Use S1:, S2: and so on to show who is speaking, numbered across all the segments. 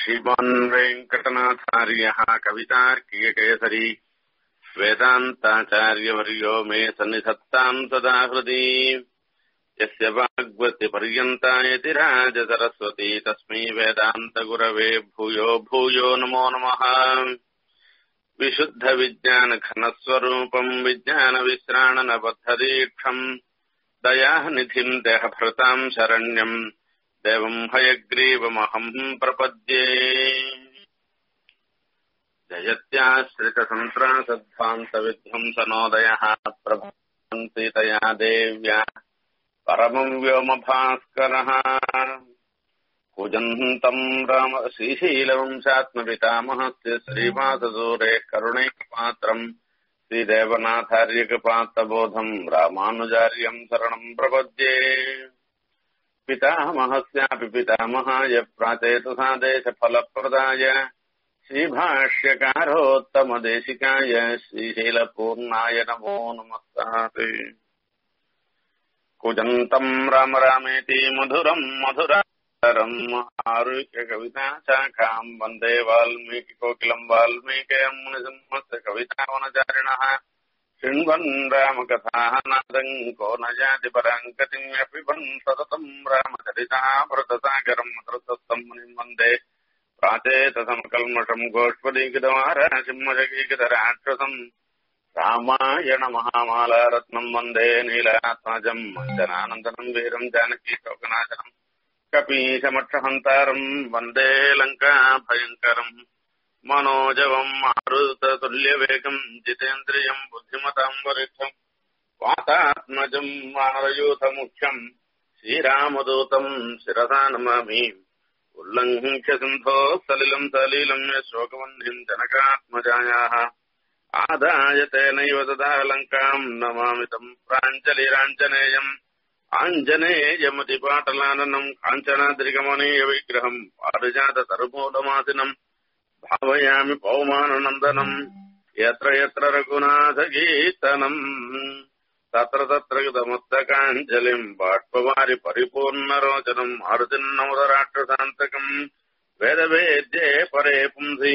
S1: श्रीमान् वेङ्कटनाथार्यः कवितार्कियकेसरी वेदान्ताचार्यवर्यो मे सन्निधत्ताम् सदा हृदि यस्य वाग्वत्यपर्यन्ता यति राजसरस्वती तस्मै वेदान्तगुरवे भूयो भूयो नमो नमः विशुद्धविज्ञानघनस्वरूपम् विज्ञानविश्राणनबद्धदीक्षम् दयानिधिम् देहभृताम् शरण्यम् देवम् हयग्रीवमहम् प्रपद्ये जयत्याश्रितसन्त्रासध्वान्तविध्वंसनोदयः प्रभवन्ति तया देव्या परमम् व्योमभास्करः कूजन्तम् राम श्रीशीलवंशात्मपितामहस्य श्रीवाससूरे करुणैकपात्रम् श्रीदेवनाथार्यकपात्रबोधम् रामानुजार्यम् शरणम् प्रपद्ये पितामहस्यापि पितामहाय प्राचेतसादेशफलप्रदाय श्रीभाष्यकारोत्तमदेशिकाय श्रीशीलपूर्णाय नमो नमस्तात् कुजन्तम् राम रामेति मधुरम् मधुरारम् आरुह्य कविताशाखाम् वन्दे वाल्मीकिकोकिलम् वाल्मीकयम् मुनिसिंहस्य कवितावनचारिणः शृण्वन् रामकथाः नादम् को न जाति पराम् गतिम् सततम् रामचरितामृतसागरम् धृतस्तम् मुनिम् वन्दे प्राचेतसमकल्मषम् गोष्पदीकृतमारसिंहजगीकृतराक्षसम् रामायण महामालारत्नम् वन्दे नीलात्मजम् अञ्जनानन्दनम् वीरम् जानकी शोकनाशनम् कपीशमक्षहन्तारम् वन्दे लङ्काभयङ्करम् मनोजवम् मारुततुल्यवेगम् जितेन्द्रियम् बुद्धिमताम् वरिष्ठम् वातात्मजम् वानरयूथमुख्यम् श्रीरामदूतम् शिरसा नमामि उल्लङ्घ्य सिन्धोः सलिलम् सलीलम् यशोकवह्निम् जनकात्मजायाः आदाय तेनैव तदा लङ्काम् नमामि तम् प्राञ्जलिराञ्जनेयम् आञ्जनेयमतिपाटलाननम् काञ्चनाद्रिगमनीयविग्रहम् पारिजाततरुमूलमासिनम् भावयामि पौमाननन्दनम् यत्र यत्र रघुनाथगीतनम् तत्र तत्र कृतमुत्तकाञ्जलिम् बाष्पवारि परिपूर्णरोचनम् मारुतिन्नमुदराक्षसान्तकम् वेदवेद्ये परे पुंसि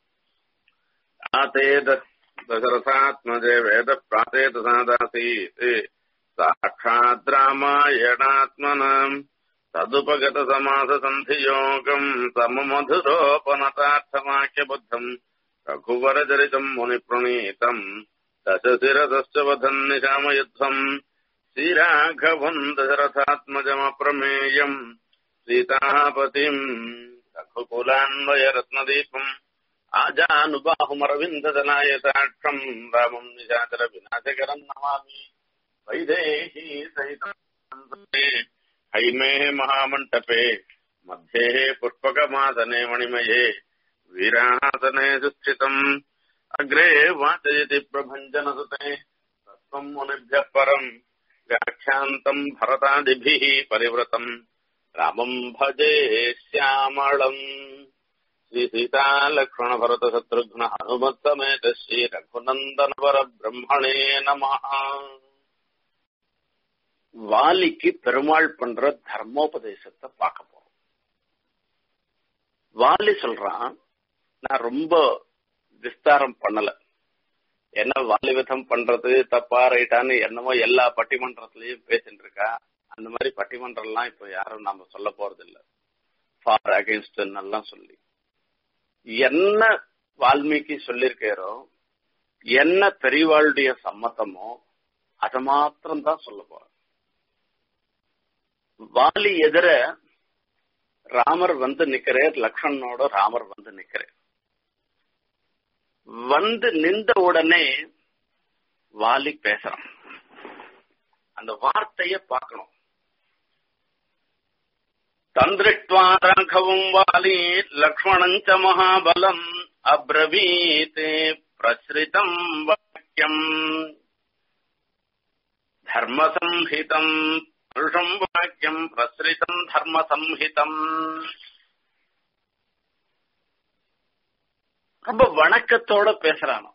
S1: आते दशरथात्मजे वेदप्रातेतसादासीत् साक्षाद्रामायणात्मनाम् तदुपगतसमाससन्धियोगम् सममधुरोपनतार्थवाक्यबद्धम् रघुवरचरितम् मुनिप्रणीतम् दशशिरसश्च वधन् निशामयुद्धम् श्रीराघवम् दशरथात्मजमप्रमेयम् सीतापतिम् रघुकुलान्वयरत्नदीपम् आजानुबाहुमरविन्ददनायताक्षम् रामम् निशाचरविनाशकरम् नमामि वैदेही सहितम् हैमे महामण्टपे मध्ये पुष्पकमासने मणिमये वीरासने सुस्थितम् अग्रे वाचयति प्रभञ्जनसुते तत्त्वम् मुनिभ्यः परम् व्याख्यान्तम् भरतादिभिः परिवृतम् रामम् भजे श्यामळम् श्रीसीतालक्ष्मणभरतशत्रुघ्न हनुमत्समेत श्रीरघुनन्दनपरब्रह्मणे नमः வாலிக்கு பெருமாள் பண்ற தர்மோபதேசத்தை பார்க்க போறோம் வாலி சொல்றான் நான் ரொம்ப விஸ்தாரம் பண்ணல என்ன வாலிவிதம் பண்றது தப்பா ரைட்டான்னு என்னமோ எல்லா பட்டிமன்றத்திலயும் பேசிட்டு இருக்கா அந்த மாதிரி பட்டிமன்றம்லாம் இப்ப யாரும் நாம சொல்ல போறது இல்ல ஃபார் அகேன்ஸ்ட் எல்லாம் சொல்லி என்ன வால்மீகி சொல்லியிருக்காரோ என்ன பெரியவாளுடைய சம்மத்தமோ அதை மாத்திரம் தான் சொல்ல போறேன் வாலி எதிர ராமர் வந்து நிக்கிறார் லக்ஷ்மணனோட ராமர் வந்து நிக்கிறார் வந்து நின்ற உடனே வாலி பேசுறான் அந்த வார்த்தைய பார்க்கணும் தந்திருஷ்டுவா ராഘவம் வாலி லக்ஷ்மணஞ்ச மகாபலம் அப்ரவீத் பிரஸ்ரிதம் வாக்கியம் தர்மசம்ஹிதம் புருஷம் வாக்கியம் பிரஸ்ரிதம் தர்மசம்ஹிதம் ரொம்ப வணக்கத்தோட பேசுறானோ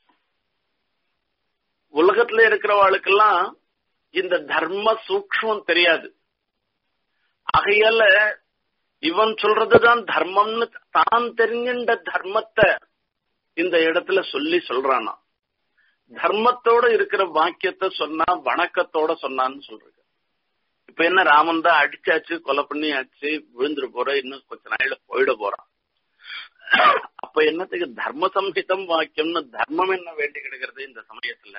S1: உலகத்துல இருக்கிறவாளுக்கெல்லாம் இந்த தர்ம சூக்ஷ்மம் தெரியாது ஆகையால இவன் சொல்றதுதான் தர்மம்னு தான் தெரிஞ்சின்ற தர்மத்தை இந்த இடத்துல சொல்லி சொல்றானா தர்மத்தோட இருக்கிற வாக்கியத்தை சொன்னா வணக்கத்தோட சொன்னான்னு சொல்றது இப்ப என்ன ராமன் தான் அடிச்சாச்சு கொலை பண்ணியாச்சு விழுந்துட்டு போற இன்னும் கொஞ்ச நாள்ல போயிட போறான் அப்ப என்னத்துக்கு தர்ம சம்ஹிதம் வாக்கியம்னு தர்மம் என்ன வேண்டி கிடக்கிறது இந்த சமயத்துல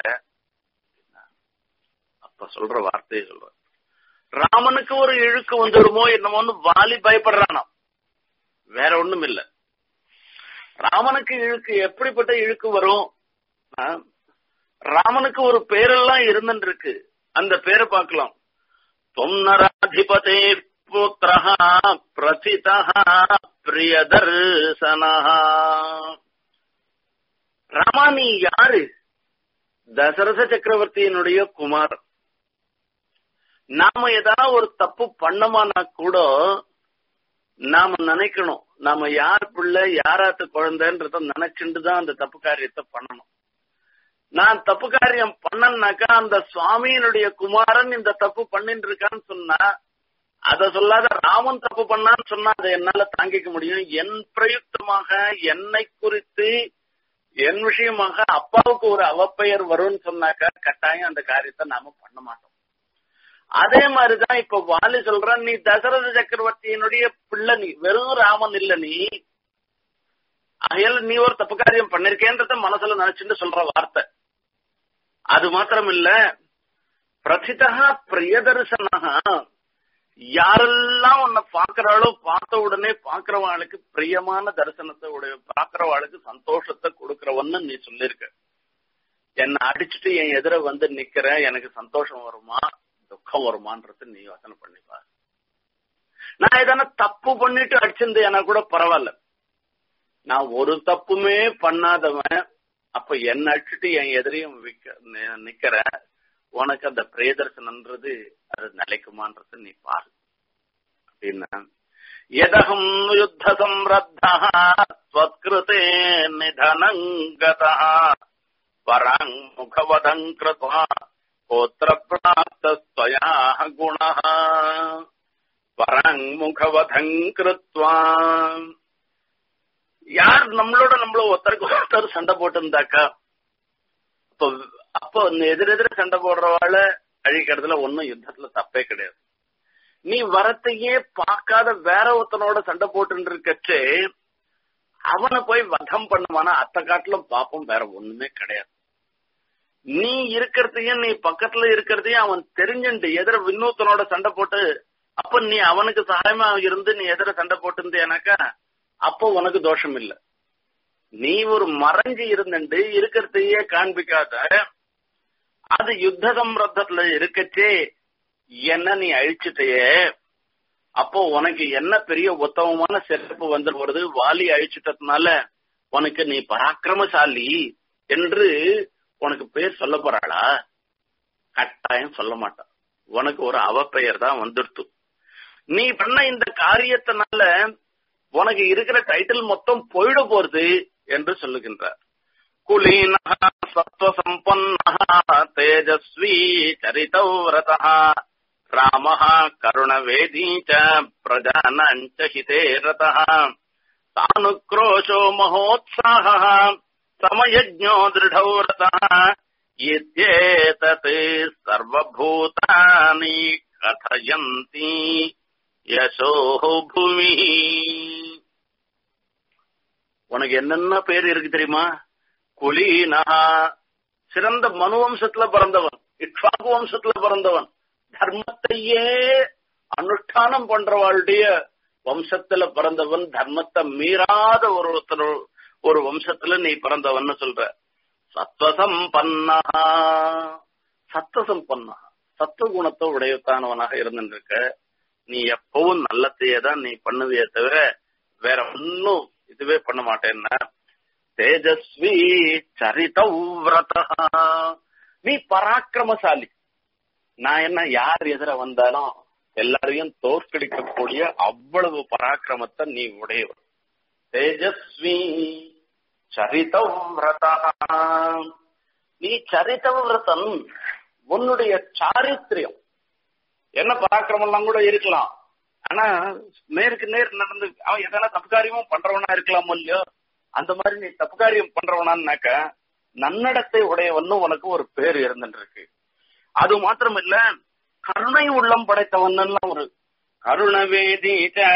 S1: அப்ப சொல்ற வார்த்தையை சொல்ற ராமனுக்கு ஒரு இழுக்கு வந்துடுமோ என்னமோன்னு வாலி பயப்படுறானா வேற ஒண்ணும் இல்ல ராமனுக்கு இழுக்கு எப்படிப்பட்ட இழுக்கு வரும் ராமனுக்கு ஒரு பேரெல்லாம் இருந்துட்டு இருக்கு அந்த பேரை பார்க்கலாம் தொன்னராதிபதே புத்திர பிரசித பிரியதர்சன ராமா நீ யாரு தசரத சக்கரவர்த்தியினுடைய குமார் நாம ஏதாவது ஒரு தப்பு பண்ணமானா கூட நாம நினைக்கணும் நாம யார் பிள்ளை யாராத்து குழந்தைன்றத நினைச்சுட்டு தான் அந்த தப்பு காரியத்தை பண்ணணும் நான் தப்பு காரியம் பண்ணனாக்கா அந்த சுவாமியினுடைய குமாரன் இந்த தப்பு பண்ணிட்டு இருக்கான்னு சொன்னா அத சொல்லாத ராமன் தப்பு பண்ணான்னு சொன்னா அதை என்னால தாங்கிக்க முடியும் என் பிரயுக்தமாக என்னை குறித்து என் விஷயமாக அப்பாவுக்கு ஒரு அவப்பெயர் வரும்னு சொன்னாக்கா கட்டாயம் அந்த காரியத்தை நாம பண்ண மாட்டோம் அதே மாதிரிதான் இப்ப வாலி சொல்றான் நீ தசரத சக்கரவர்த்தியினுடைய பிள்ளை நீ வெறும் ராமன் இல்ல நீ அகையால நீ ஒரு தப்பு காரியம் பண்ணிருக்கேன்றத மனசுல நினைச்சுட்டு சொல்ற வார்த்தை அது மாத்திரம் இல்ல பிரசிதா பிரியதர்சனா யாரெல்லாம் உன்னை பாக்குறாளோ பார்த்த உடனே பாக்குறவாளுக்கு பிரியமான தரிசனத்தை உடைய பாக்குறவாளுக்கு சந்தோஷத்தை கொடுக்கறவன்னு நீ சொல்லிருக்க என்னை அடிச்சுட்டு என் எதிர வந்து நிக்கிற எனக்கு சந்தோஷம் வருமா துக்கம் வருமான்றது நீ யோசனை பண்ணிப்பா நான் எதனா தப்பு பண்ணிட்டு அடிச்சிருந்தேன்னா கூட பரவாயில்ல நான் ஒரு தப்புமே பண்ணாதவன் அப்ப என்ன அடிச்சுட்டு என் எதிரையும் நிக்கிற உனக்கு அந்த பிரியதர்சனன்றது அது நிலைக்குமான்றது நீ பாரு அப்படின்னா எதகம் யுத்த சம்ரத்தே நிதனங்கதா பராங் முகவதம் கிருத்வா கோத்திர பிராப்தஸ்வயா குண பராங் முகவதம் கிருத்வா யார் நம்மளோட நம்மள ஒருத்தருக்கு ஒருத்தர் சண்டை போட்டிருந்தாக்கா அப்போ அப்போ எதிரெதிர சண்டை போடுறவாள அழிக்கிறதுல ஒன்னும் யுத்தத்துல தப்பே கிடையாது நீ வரத்தையே பார்க்காத வேற ஒருத்தனோட சண்டை போட்டு இருக்கச்சே அவனை போய் வதம் பண்ணுவானா அத்த காட்டிலும் பாப்போம் வேற ஒண்ணுமே கிடையாது நீ இருக்கிறதையும் நீ பக்கத்துல இருக்கிறதையும் அவன் தெரிஞ்சுண்டு எதிர இன்னொருத்தனோட சண்டை போட்டு அப்ப நீ அவனுக்கு சகாயமா இருந்து நீ எதிர சண்டை போட்டு இருந்தேனாக்கா அப்போ உனக்கு தோஷம் இல்ல நீ ஒரு மறைஞ்சு இருந்துட்டு இருக்கிறதையே காண்பிக்காத அது யுத்த சம்பிரத்தத்துல இருக்கச்சே என்ன நீ அழிச்சிட்டே அப்போ உனக்கு என்ன பெரிய உத்தமமான சிறப்பு வந்து வருது வாலி அழிச்சிட்டதுனால உனக்கு நீ பராக்கிரமசாலி என்று உனக்கு பேர் சொல்ல போறாளா கட்டாயம் சொல்ல மாட்டான் உனக்கு ஒரு அவப்பெயர் தான் வந்துடுத்து நீ பண்ண இந்த காரியத்தினால உனக்கு இருக்கிற டைட்டில் மொத்தம் போயிட போறது என்று சொல்லுகின்றார் குலீன சத்வசம்பன்ன தேஜஸ்வி சரிதவ்ரத ராம கருணவேதீ ச பிரஜானஞ்ச ஹிதே ரத சானுக்ரோஷோ மகோத்சாக समयज्ञो दृढौ रतः इत्येतत् सर्वभूतानि कथयन्ति யசோ பூமி உனக்கு என்னென்ன பேர் இருக்கு தெரியுமா குலீனா சிறந்த மனு வம்சத்துல பிறந்தவன் இக்ஷாகு வம்சத்துல பிறந்தவன் தர்மத்தையே அனுஷ்டானம் பண்றவாளுடைய வம்சத்துல பிறந்தவன் தர்மத்தை மீறாத ஒரு ஒரு வம்சத்துல நீ பிறந்தவன் சொல்ற சத்வசம்பன்னா சத்வசம்பன்னா சத்துவகுணத்தை உடையத்தானவனாக இருந்துருக்க நீ எப்பவும் நல்லத்தையே தான் நீ பண்ணுவியே தவிர வேற ஒன்னும் இதுவே பண்ண மாட்டேன்னா தேஜஸ்வி சரிதவ்ரத நீ பராக்கிரமசாலி நான் என்ன யார் எதிர வந்தாலும் எல்லாரையும் தோற்கடிக்கக்கூடிய அவ்வளவு பராக்கிரமத்தை நீ உடையவர் தேஜஸ்வி சரிதவ்ரதா நீ சரிதவ்ரதன் உன்னுடைய சாரித்திரியம் என்ன பராக்கிரமெல்லாம் கூட இருக்கலாம் ஆனா நேருக்கு நேர் நடந்து அவன் எதனா தப்பு காரியமும் பண்றவனா இருக்கலாமோ இல்லையோ அந்த மாதிரி நீ தப்பு காரியம் பண்றவனான்னாக்க நன்னடத்தை உடையவன்னு உனக்கு ஒரு பேர் இருந்துட்டு இருக்கு அது மாத்திரம் இல்ல கருணை உள்ளம் படைத்தவன் ஒரு கருணவேதி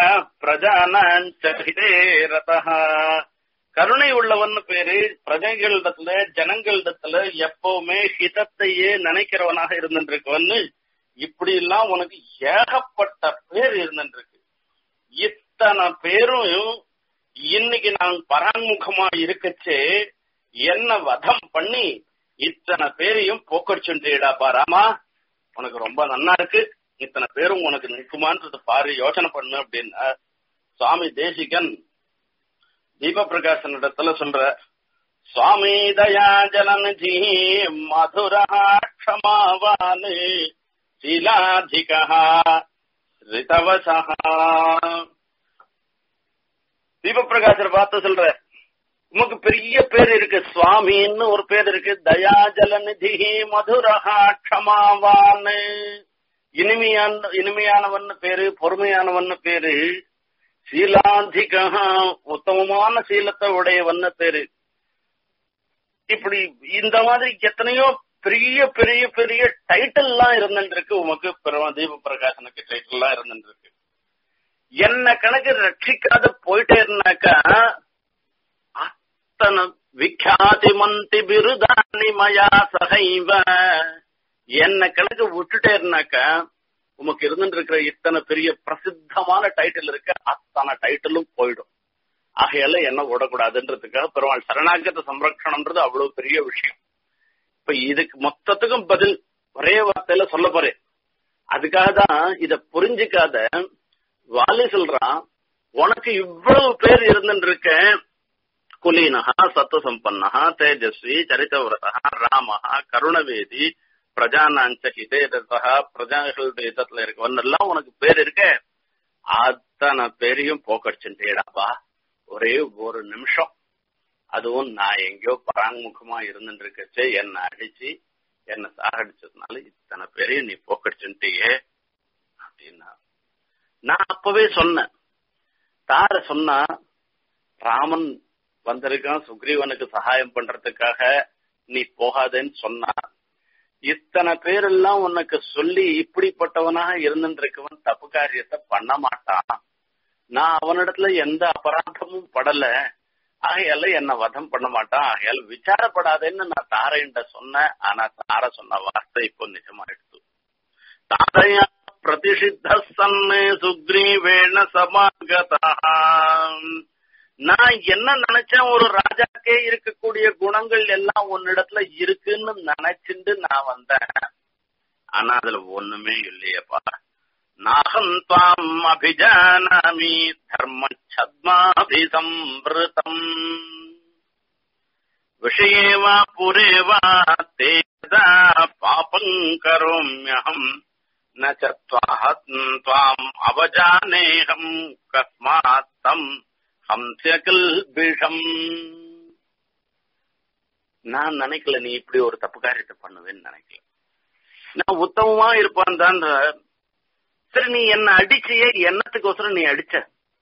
S1: பிரஜானே ரதா கருணை உள்ளவன் பேரு பிரஜைகளிடத்துல ஜனங்களிடத்துல எப்பவுமே ஹிதத்தையே நினைக்கிறவனாக இருந்துட்டு இருக்கவன்னு இப்படி எல்லாம் உனக்கு ஏகப்பட்ட பேர் இருந்துட்டு இருக்கு இத்தனை பேரும் இன்னைக்கு நான் பராமுகமா இருக்கச்சே என்ன வதம் பண்ணி இத்தனை பேரையும் போக்கடிச்சுட்டேடாப்பா ராமா உனக்கு ரொம்ப நன்னா இருக்கு இத்தனை பேரும் உனக்கு நிற்குமான்றது பாரு யோசனை பண்ணு அப்படின்னா சுவாமி தேசிகன் தீப பிரகாசன் இடத்துல சொல்ற சுவாமி தயா ஜலநிதி மதுரா க்ஷமாவான் சீலாதிகா ரிதவசா தீபப்பிரகாசர் பார்த்து சொல்ற உமக்கு பெரிய பேர் இருக்கு சுவாமின்னு ஒரு பேர் இருக்கு தயாஜலநிதி மதுரஹா க்ஷமாவான் இனிமையான இனிமையானவன் பேரு பொறுமையானவன் பேரு சீலாதிகா உத்தமமான சீலத்தை உடையவன் பேரு இப்படி இந்த மாதிரி எத்தனையோ பெரிய பெரிய பெரிய டைட்டில் எல்லாம் இருந்துருக்கு உமக்கு தீப பிரகாசனுக்கு டைட்டில் எல்லாம் இருந்துருக்கு என்ன கணக்கு ரட்சிக்காத போயிட்டே இருந்தாக்கா அத்தனை விக்யாதி மந்தி பிருதானி மயா சகைவ என்ன கணக்கு விட்டுட்டே இருந்தாக்கா உமக்கு இருந்துட்டு இருக்கிற இத்தனை பெரிய பிரசித்தமான டைட்டில் இருக்க அத்தனை டைட்டிலும் போயிடும் ஆகையால என்ன விடக்கூடாதுன்றதுக்காக பெருமாள் சரணாகத சம்ரக்ஷணம்ன்றது அவ்வளவு பெரிய விஷயம் இப்ப இதுக்கு மொத்தத்துக்கும் பதில் ஒரே வார்த்தையில சொல்ல போறேன் அதுக்காக தான் இத புரிஞ்சுக்காத வாலி சொல்றான் உனக்கு இவ்வளவு பேர் இருந்துட்டு இருக்க குலீனஹா சத்துவசம்பன்னஹா தேஜஸ்வி சரிதவிரதா ராமஹா கருணவேதி பிரஜானாஞ்ச ஹிதேதா பிரஜாகளுடைய இதத்துல இருக்கவன்னெல்லாம் உனக்கு பேர் இருக்க அத்தனை பேரையும் போக்கடிச்சுட்டேடாப்பா ஒரே ஒரு நிமிஷம் அதுவும் நான் எங்கேயோ பராங்முகமா இருந்துட்டு இருக்கச்சே என்ன அடிச்சு என்ன சாகடிச்சதுனால இத்தனை பேரையும் நீ போக்கடிச்சுட்டியே அப்படின்னா நான் அப்பவே சொன்னேன் தார சொன்னா ராமன் வந்திருக்கான் சுக்ரீவனுக்கு சகாயம் பண்றதுக்காக நீ போகாதேன்னு சொன்னா இத்தனை பேரெல்லாம் உனக்கு சொல்லி இப்படிப்பட்டவனாக இருந்துட்டு இருக்கவன் தப்பு காரியத்தை பண்ண மாட்டான் நான் அவனிடத்துல எந்த அபராதமும் படல ஆகையால என்ன வதம் பண்ண மாட்டான் ஆகையால விசாரப்படாதேன்னு நான் தாரையிட்ட சொன்னேன் ஆனா தார சொன்ன வார்த்தை இப்போ நிஜமாயிடுச்சு தாரையா பிரதிஷித்த சன்னு சுக்ரீவேண சமாகதா நான் என்ன நினைச்சேன் ஒரு ராஜாக்கே இருக்கக்கூடிய குணங்கள் எல்லாம் உன்னிடத்துல இருக்குன்னு நினைச்சுட்டு நான் வந்தேன் ஆனா அதுல ஒண்ணுமே இல்லையப்பா நாகம் தாம் அபிஜானாமி தர்ம சத்மாபிசம்பிருதம் விஷயே வா புரே வா தேதா பாபம் கரோம்யகம் ந துவாம் அவஜானேகம் கஸ்மாத் தம் ஹம்சகல்பிஷம் நான் நினைக்கல நீ இப்படி ஒரு தப்பு காரியத்தை பண்ணுவேன்னு நினைக்கல நான் உத்தமமா இருப்பான் தான் சரி நீ என்ன அடிச்சியே என்னத்துக்கோசரம் நீ அடிச்ச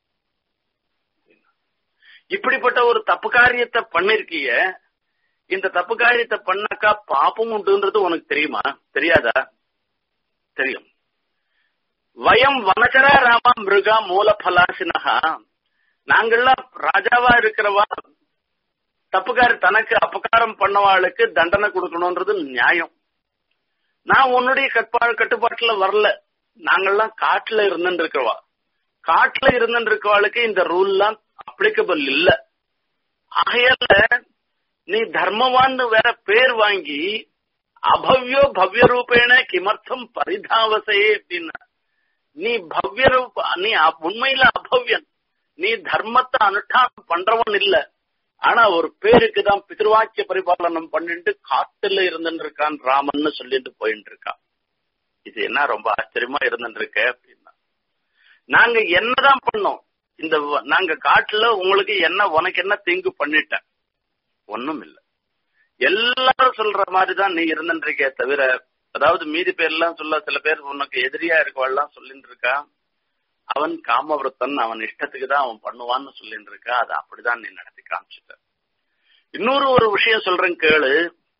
S1: இப்படிப்பட்ட ஒரு தப்பு காரியத்தை பண்ணிருக்கிய இந்த தப்பு காரியத்தை பண்ணாக்கா பாப்பம் உண்டுன்றது உனக்கு தெரியுமா தெரியாதா தெரியும் வயம் வனச்சரா ராமா மிருகா மூல பலாசினகா நாங்கள்லாம் ராஜாவா இருக்கிறவா தப்புக்காரி தனக்கு அபகாரம் பண்ணவாளுக்கு தண்டனை கொடுக்கணும்ன்றது நியாயம் நான் உன்னுடைய கட்பா கட்டுப்பாட்டுல வரல நாங்கள்லாம் காட்டுல இருந்துட்டு இருக்கவா காட்டுல இருந்துட்டு இருக்கவாளுக்கு இந்த ரூல்லாம் அப்ளிகபிள் இல்ல ஆகையால நீ தர்மவான்னு வேற பேர் வாங்கி அபவ்யோ பவ்ய ரூபேண கிமர்த்தம் பரிதாவசே அப்படின்னா நீ பவ்ய ரூப நீ உண்மையில அபவ்யன் நீ தர்மத்தை அனுஷ்டானம் பண்றவன் இல்ல ஆனா ஒரு பேருக்கு தான் பிதிருவாக்கிய பரிபாலனம் பண்ணிட்டு காட்டுல இருந்துட்டு இருக்கான் ராமன்னு சொல்லிட்டு போயிட்டு இருக்கான் இது என்ன ரொம்ப ஆச்சரியமா இருந்துட்டு இருக்க அப்படின்னா நாங்க என்னதான் பண்ணோம் இந்த நாங்க காட்டுல உங்களுக்கு என்ன உனக்கு என்ன தீங்கு பண்ணிட்டேன் ஒண்ணும் இல்ல எல்லாரும் சொல்ற மாதிரிதான் நீ இருந்துட்டு இருக்கே தவிர அதாவது மீதி பேர் எல்லாம் சொல்ல சில பேர் உனக்கு எதிரியா இருக்கவாள்லாம் சொல்லிட்டு இருக்கா அவன் காமவிரத்தன் அவன் இஷ்டத்துக்கு தான் அவன் பண்ணுவான்னு சொல்லிட்டு இருக்கா அது அப்படிதான் நீ நடத்தி காமிச்சிட்ட இன்னொரு ஒரு விஷயம் சொல்றேன் கேளு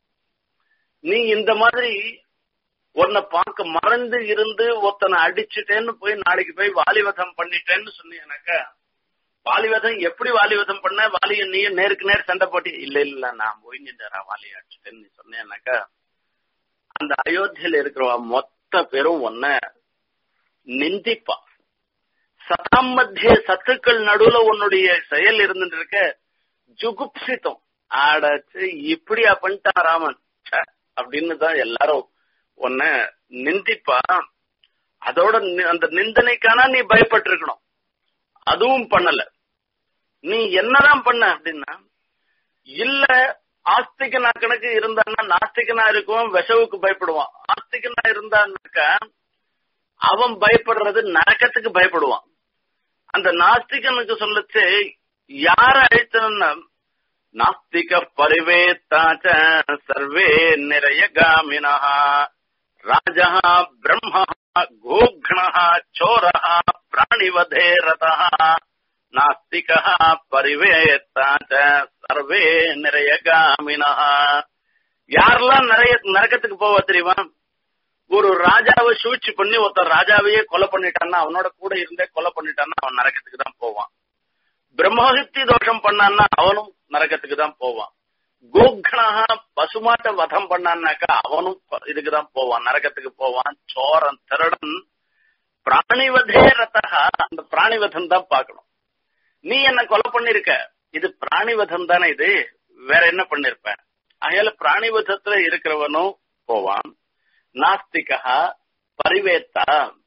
S1: நீ இந்த மாதிரி உன்னை பார்க்க மறந்து இருந்து ஒருத்தனை அடிச்சுட்டேன்னு போய் நாளைக்கு போய் வாலிவதம் பண்ணிட்டேன்னு சொன்னீங்கன்னாக்கா வாலிவதம் எப்படி வாலிவதம் பண்ண வாலிய நீ நேருக்கு நேர் சண்டை போட்டி இல்ல இல்ல நான் போய் நின்றா வாலிய அடிச்சுட்டேன்னு நீ சொன்னேன்னாக்கா அந்த அயோத்தியில இருக்கிறவ மொத்த பேரும் உன்ன நிந்திப்பா சதாம் மத்திய சத்துக்கள் நடுவுல உன்னுடைய செயல் இருந்துட்டு இருக்க ஜுகுப்சித்தம் ஆடாச்சு இப்படியா பண்ணிட்டா ராமன் அப்படின்னு தான் எல்லாரும் உன்ன நிந்திப்பா அதோட அந்த நிந்தனைக்கான நீ பயப்பட்டு இருக்கணும் அதுவும் பண்ணல நீ என்னதான் பண்ண அப்படின்னா இல்ல ஆஸ்திகனா கணக்கு இருந்தான்னா நாஸ்திகனா இருக்கும் விஷவுக்கு பயப்படுவான் ஆஸ்திகனா இருந்தான்னாக்கா அவன் பயப்படுறது நரக்கத்துக்கு பயப்படுவான் அந்த நாஸ்திகனுக்கு சொல்லச்சு யார அழித்தனா நாஸ்திக பரிவேத்தாச்ச சர்வே நிறைய காமினா ராஜா பிரம்ம கோக்ண சோர பிராணிவதே ரதா நாஸ்திக பரிவேத்தாச்ச சர்வே நிறைய காமினா யாரெல்லாம் நிறைய நரக்கத்துக்கு போவா தெரியுமா ஒரு ராஜாவை சூழ்ச்சி பண்ணி ஒருத்தர் ராஜாவையே கொலை பண்ணிட்டான்னா அவனோட கூட இருந்தே கொலை பண்ணிட்டான்னா அவன் நரக்கத்துக்கு தான் போவான் பிரம்மஹத்தி தோஷம் பண்ணான்னா அவனும் நரக்கத்துக்கு தான் போவான் கோக்ணா பசுமாட்ட வதம் பண்ணான்னாக்கா அவனும் இதுக்கு தான் போவான் நரகத்துக்கு போவான் சோரன் திருடன் பிராணிவதே ரத்தகா அந்த பிராணிவதம் தான் பார்க்கணும் நீ என்ன கொலை பண்ணிருக்க இது பிராணிவதம் தானே இது வேற என்ன பண்ணிருப்ப அகையால பிராணிவதத்துல இருக்கிறவனும் போவான் நாஸ்திகா பரிவேத்தா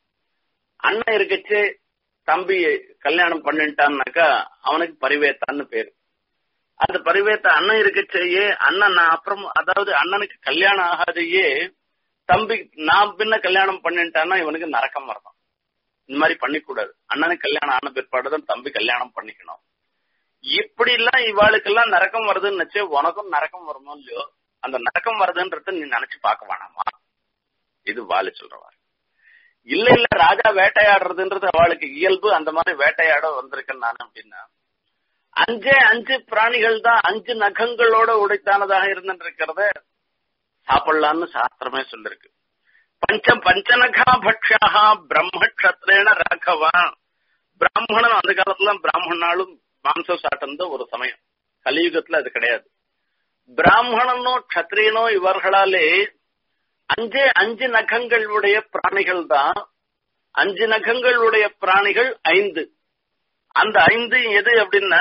S1: அண்ணன் இருக்கச்சு தம்பி கல்யாணம் பண்ணிட்டான்னாக்கா அவனுக்கு பரிவேத்தான்னு பேரு அந்த பரிவேத்த அண்ணன் இருக்கச்சேயே அண்ணன் நான் அப்புறம் அதாவது அண்ணனுக்கு கல்யாணம் ஆகாதையே தம்பி நான் பின்ன கல்யாணம் பண்ணிட்டான்னா இவனுக்கு நரக்கம் வரணும் இந்த மாதிரி பண்ணிக்கூடாது அண்ணனுக்கு கல்யாணம் ஆன பிற்பாடுதான் தம்பி கல்யாணம் பண்ணிக்கணும் இப்படி எல்லாம் இவாளுக்கெல்லாம் நரக்கம் வருதுன்னு நினைச்சு உனக்கும் நரக்கம் வருமோ இல்லையோ அந்த நரக்கம் வருதுன்றத நீ நினைச்சு பார்க்க வேணாமா இது வாலி சொல்றவாரு இல்ல இல்ல ராஜா வேட்டையாடுறதுன்றது அவளுக்கு இயல்பு அந்த மாதிரி வேட்டையாட வந்திருக்கேன் நான் அப்படின்னா அஞ்சே அஞ்சு பிராணிகள் தான் அஞ்சு நகங்களோட உடைத்தானதாக இருந்திருக்கிறத சாப்பிடலாம்னு சாஸ்திரமே சொல்லிருக்கு பஞ்சம் பஞ்சநகா பக்ஷாக பிரம்மக்ஷத்ரேன ராகவா பிராமணன் அந்த காலத்துல பிராமணாலும் மாம்சம் சாட்டிருந்த ஒரு சமயம் கலியுகத்துல அது கிடையாது பிராமணனோ கத்திரியனோ இவர்களாலே அஞ்சே அஞ்சு நகங்களுடைய பிராணிகள் தான் அஞ்சு நகங்களுடைய பிராணிகள் ஐந்து அந்த ஐந்து எது அப்படின்னா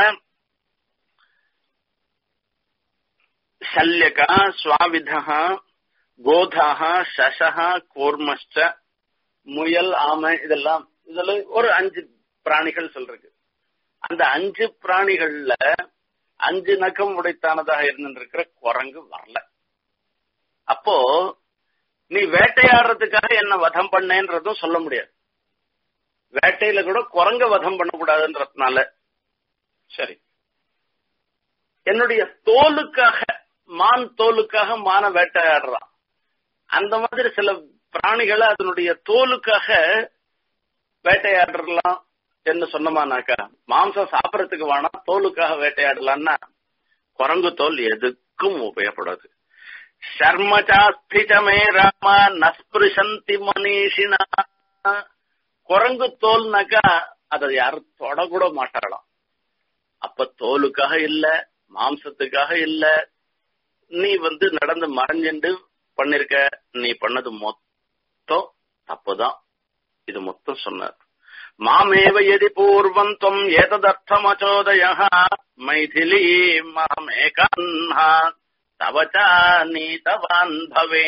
S1: சல்யகா சுவாவிதா கோதா சசகா கூர்மஷ்ட முயல் ஆமை இதெல்லாம் இதுல ஒரு அஞ்சு பிராணிகள் சொல்றது அந்த அஞ்சு பிராணிகள்ல அஞ்சு நகம் உடைத்தானதாக இருந்திருக்கிற குரங்கு வரல அப்போ நீ வேட்டையாடுறதுக்காக என்ன வதம் பண்ணேன்றதும் சொல்ல முடியாது வேட்டையில கூட குரங்க வதம் பண்ணக்கூடாதுன்றதுனால சரி என்னுடைய தோலுக்காக மான் தோலுக்காக மான வேட்டையாடுறான் அந்த மாதிரி சில பிராணிகளை அதனுடைய தோலுக்காக வேட்டையாடலாம் என்ன சொன்னமானாக்கா மாம்சம் சாப்பிடறதுக்கு வேணாம் தோலுக்காக வேட்டையாடலாம்னா குரங்கு தோல் எதுக்கும் உபயோகப்படாது சர்மச்சாஸ்திதமே ராம நஸ்பிருஷந்தி மனிஷினா குரங்கு தோல்னாக்கா அதை யாரும் தொடக்கூட மாட்டாளாம் அப்ப தோலுக்காக இல்ல மாம்சத்துக்காக இல்ல நீ வந்து நடந்து மறைஞ்சுண்டு பண்ணிருக்க நீ பண்ணது மொத்தம் தப்புதான் இது மொத்தம் சொன்னார் மாமேவ எதி பூர்வம் துவம் ஏததர்த்தமச்சோதய மைதிலி மாமேகான்ஹா தவச்சா நீதவான் பவே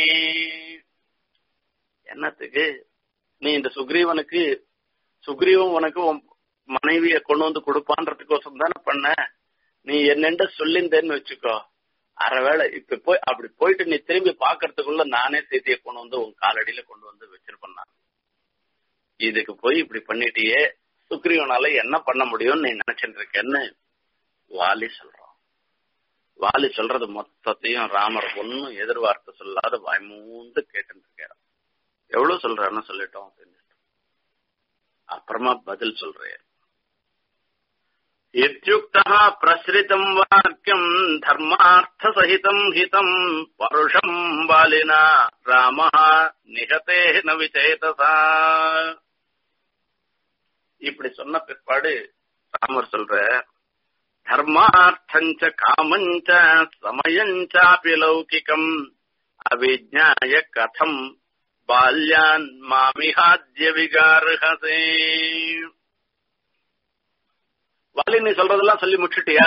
S1: என்னத்துக்கு நீ இந்த சுக்ரீவனுக்கு சுக்ரீவன் உனக்கு உன் மனைவிய கொண்டு வந்து கொடுப்பான்றதுக்கோசம் தானே பண்ண நீ என்னென்ன சொல்லிந்தேன்னு வச்சுக்கோ அரை வேளை இப்ப போய் அப்படி போயிட்டு நீ திரும்பி பாக்குறதுக்குள்ள நானே செய்தியை கொண்டு வந்து உன் காலடியில கொண்டு வந்து வச்சிருப்பேன் நான் இதுக்கு போய் இப்படி பண்ணிட்டியே சுக்ரீவனால என்ன பண்ண முடியும்னு நீ நினைச்சிட்டு இருக்கேன்னு வாலி சொல்றான் வாலி சொல்றது மொத்தத்தையும் ராமர் ஒன்னும் எதிர்பார்த்து சொல்லாத வாய்மூந்து கேட்டு இருக்காரு எவ்வளவு சொல்றாருன்னு சொல்லிட்டோம் அப்படின்னு அப்புறமா பதில் சொல்றேன் इत्युक्तः प्रसृतम् वाक्यम् धर्मार्थसहितम् हितम् परुषम् बालिना रामः निहतेन விசேதசா இப்படி சொன்ன பிற்பாடு ராமர் சொல்ற தர்மார்த்தஞ்ச காமஞ்ச சமயஞ்சாபி லௌகிகம் அவிஜாய கதம் பால்யான் மாமிஹாத்ய விகாருகசே வாலி நீ சொல்றதெல்லாம் சொல்லி முடிச்சுட்டியா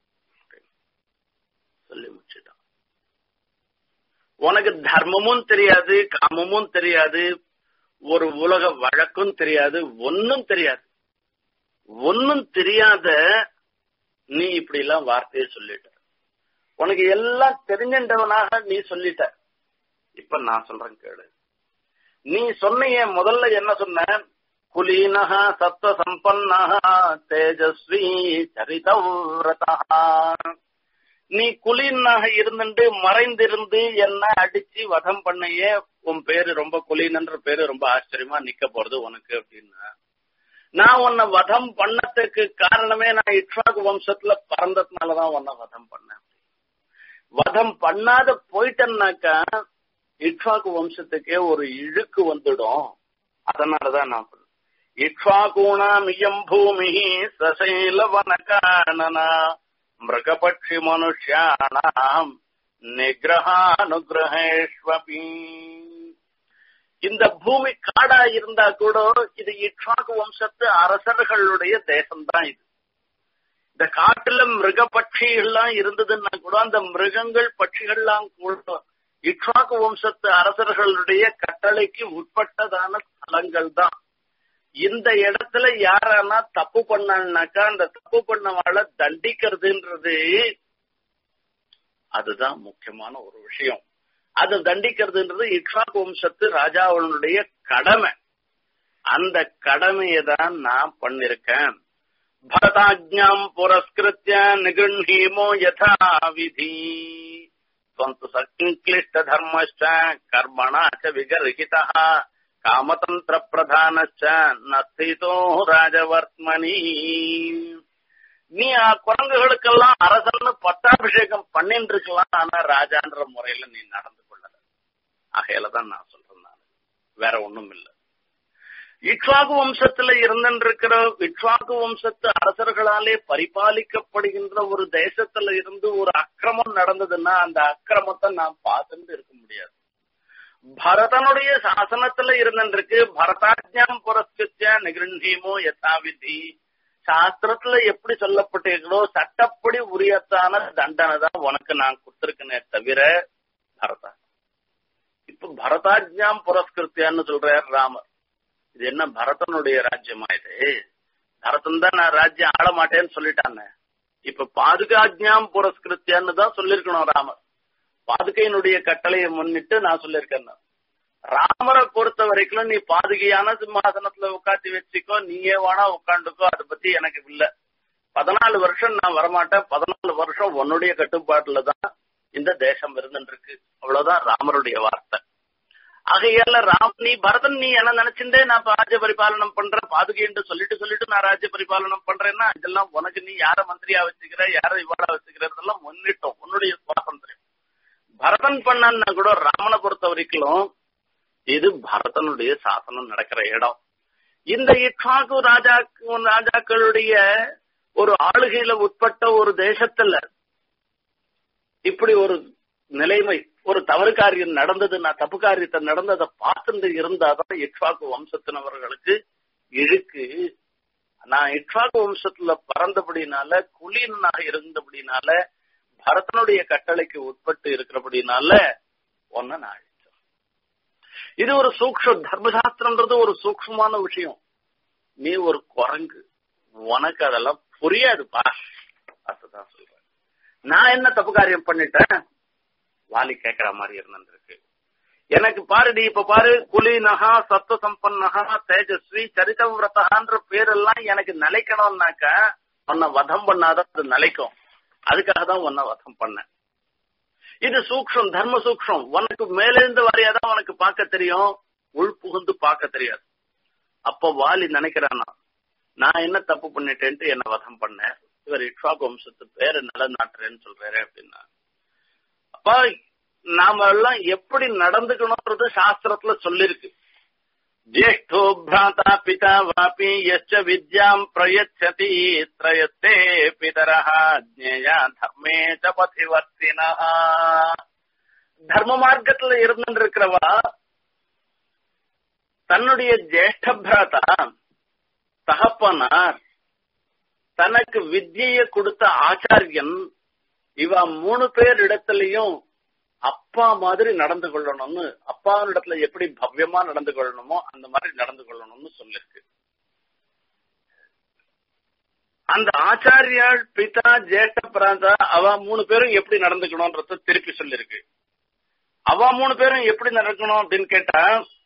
S1: சொல்லி முடிச்சுட்டான் உனக்கு தர்மமும் தெரியாது காமமும் தெரியாது ஒரு உலக வழக்கும் தெரியாது ஒன்னும் தெரியாது ஒன்னும் தெரியாத நீ இப்படி எல்லாம் வார்த்தையை சொல்லிட்ட உனக்கு எல்லாம் தெரிஞ்சவனாக நீ சொல்லிட்ட இப்ப நான் சொல்றேன் கேளு நீ சொன்னைய முதல்ல என்ன சொன்ன குலீனः சத்வ சம்பன்னः தேஜஸ்வி சரிதவிரதா நீ குலீனாக இருந்துட்டு மறைந்திருந்து என்ன அடிச்சு வதம் பண்ணையே உன் பேரு ரொம்ப குலீனன்ற பேரு ரொம்ப ஆச்சரியமா நிக்க போறது உனக்கு அப்படின்னா நான் உன்னை வதம் பண்ணதுக்கு காரணமே நான் இட்வாக் வம்சத்துல பிறந்ததுனாலதான் உன்னை வதம் பண்ணேன் வதம் பண்ணாத போயிட்டேன்னாக்கா இட்வாக்கு வம்சத்துக்கே ஒரு இழுக்கு வந்துடும் அதனாலதான் நான் இக்ஷ்வாகூணாமியம் பூமி சசைலவனகானனா மிருகபட்சி மனுஷியானாம் நிகிரகானுகிரகேஷ்வபி இந்த பூமி காடா இருந்தா கூட இது இக்ஷ்வாகு வம்சத்து அரசர்களுடைய தேசம்தான் இது இந்த காட்டுல மிருக பட்சிகள்லாம் இருந்ததுன்னா கூட அந்த மிருகங்கள் பட்சிகள்லாம் கூட இக்ஷ்வாகு வம்சத்து அரசர்களுடைய கட்டளைக்கு உட்பட்டதான ஸ்தலங்கள் தான் இந்த இடத்துல யாரானா தப்பு பண்ணான்னாக்கா அந்த தப்பு பண்ணவாள தண்டிக்கிறதுன்றது அதுதான் முக்கியமான ஒரு விஷயம் அது தண்டிக்கிறதுன்றது இக்ஷாக் வம்சத்து ராஜாவுடைய கடமை அந்த கடமையை தான் நான் பண்ணிருக்கேன் பரதாஜ்ஞாம் புரஸ்கிருத்திய நிகிருணீமோ யதா விதி ஸ்வந்து சங்கிளிஷ்ட தர்மச்ச கர்மணா ச விகர்ஹிதா காமதந்திர பிரதானச்ச நஸ்திதோ ராஜவர்த்மனி நீ ஆ குரங்குகளுக்கெல்லாம் அரசன்னு பட்டாபிஷேகம் பண்ணிட்டு இருக்கலாம் ஆனா ராஜான்ற முறையில நீ நடந்து கொள்ளல ஆகையில தான் நான் சொல்றேன் நான் வேற ஒண்ணும் இல்ல இக்ஷ்வாகு வம்சத்துல இருந்திருக்கிற இக்ஷ்வாகு வம்சத்து அரசர்களாலே பரிபாலிக்கப்படுகின்ற ஒரு தேசத்துல இருந்து ஒரு அக்கிரமம் நடந்ததுன்னா அந்த அக்கிரமத்தை நான் பார்த்துட்டு இருக்க முடியாது பரதனுடைய சாசனத்துல இருந்திருக்கு பரதாஜ்ஞாம் புரஸ்கிருத்திய நிகிருணீமோ யதாவிதி சாஸ்திரத்துல எப்படி சொல்லப்பட்டிருக்கிறோ சட்டப்படி உரியத்தான தண்டனை தான் உனக்கு நான் கொடுத்திருக்கனே தவிர பரதா இப்ப பரதாஜ்ஞாம் புரஸ்கிருத்தியான்னு சொல்றார் ராமர் இது என்ன பரதனுடைய ராஜ்யமா இது பரதன் தான் நான் ராஜ்யம் ஆள மாட்டேன்னு சொல்லிட்டாங்க இப்ப பாதுகாஜ்ஞாம் புரஸ்கிருத்தியான்னு தான் சொல்லிருக்கணும் ராமர் பாதுகையினுடைய கட்டளையை முன்னிட்டு நான் சொல்லியிருக்கேன் ராமரை பொறுத்த வரைக்கும் நீ பாதுகையான சிம்மாசனத்துல உட்காந்து வச்சுக்கோ நீயே வேணா உட்காந்துக்கோ அதை பத்தி எனக்கு இல்ல பதினாலு வருஷம் நான் வரமாட்டேன் பதினாலு வருஷம் உன்னுடைய கட்டுப்பாட்டுல தான் இந்த தேசம் இருந்துருக்கு அவ்வளவுதான் ராமருடைய வார்த்தை ஆகையால ராம் நீ பரதன் நீ என்ன நினைச்சிருந்தே நான் ராஜ்ய பரிபாலனம் பண்றேன் பாதுகை என்று சொல்லிட்டு சொல்லிட்டு நான் ராஜ்ய பரிபாலனம் பண்றேன்னா இதெல்லாம் உனக்கு நீ யார மந்திரியா வச்சுக்கிற யார இவாளா வச்சுக்கிறதெல்லாம் முன்னிட்டோம் உன்னுடைய சுவாதந்திரம் பரதன் பண்ணான்னா கூட ராமனை பொறுத்த வரைக்கும் இது பரதனுடைய சாசனம் நடக்கிற இடம் இந்த இட்சாகு ராஜா ராஜாக்களுடைய ஒரு ஆளுகையில உட்பட்ட ஒரு தேசத்துல இப்படி ஒரு நிலைமை ஒரு தவறு காரியம் நடந்ததுன்னா தப்பு காரியத்தை நடந்ததை பார்த்துட்டு இருந்தாதான் இட்வாக்கு வம்சத்தினவர்களுக்கு இழுக்கு நான் இட்வாக்கு வம்சத்துல பறந்தபடினால குலீனாக இருந்தபடினால பரதனுடைய கட்டளைக்கு உட்பட்டு இருக்கிறபடினால ஒன்ன நான் அழிச்சேன் இது ஒரு சூக்ஷ தர்மசாஸ்திரம்ன்றது ஒரு சூக்ஷமான விஷயம் நீ ஒரு குரங்கு உனக்கு அதெல்லாம் புரியாதுப்பா அதுதான் சொல்றேன் நான் என்ன தப்பு காரியம் பண்ணிட்டேன் வாலி கேட்கிற மாதிரி இருந்திருக்கு எனக்கு பாருடி இப்ப பாரு குலீனகா சத்துவ சம்பன்னகா தேஜஸ்வி சரிதவிரதான்ற பேரெல்லாம் எனக்கு நிலைக்கணும்னாக்க உன்னை வதம் பண்ணாதான் அது நிலைக்கும் அதுக்காக தான் உன்னை வதம் பண்ணேன் இது சூக்ஷம் தர்ம சூக்ஷம் உனக்கு மேலிருந்து வரையாதான் உனக்கு பார்க்க தெரியும் உள் புகுந்து பார்க்க தெரியாது அப்போ வாலி நினைக்கிறானா நான் என்ன தப்பு பண்ணிட்டேன்ட்டு என்ன வதம் பண்ணேன் இவர் இக்ஷாக் வம்சத்து பேரு நிலநாட்டுறேன்னு சொல்றாரு அப்படின்னா அப்ப நாம எல்லாம் எப்படி நடந்துக்கணும்ன்றது சாஸ்திரத்துல சொல்லிருக்கு ஜேஷ்டோ பிராதா பிதா வாபி எச்ச வித்யாம் பிரயச்சதி திரயத்தே பிதரஹ ஜேயா தர்மே ச பதிவர்த்தினா தர்ம மார்க்கத்துல இருந்துட்டு இருக்கிறவா தன்னுடைய ஜேஷ்ட பிராதா தகப்பனார் தனக்கு வித்தியை கொடுத்த ஆச்சாரியன் இவ மூணு பேர் இடத்துலயும் அப்பா மாதிரி நடந்து கொள்ளணும்னு அப்பாவிடத்துல எப்படி பவ்யமா நடந்து கொள்ளணுமோ அந்த மாதிரி நடந்து கொள்ளணும்னு சொல்லிருக்கு அந்த ஆச்சாரியாள் பிதா ஜேஷ்ட பிராந்தா அவ மூணு பேரும் எப்படி நடந்துக்கணும்ன்றத திருப்பி சொல்லிருக்கு அவ மூணு பேரும் எப்படி நடக்கணும் அப்படின்னு கேட்டா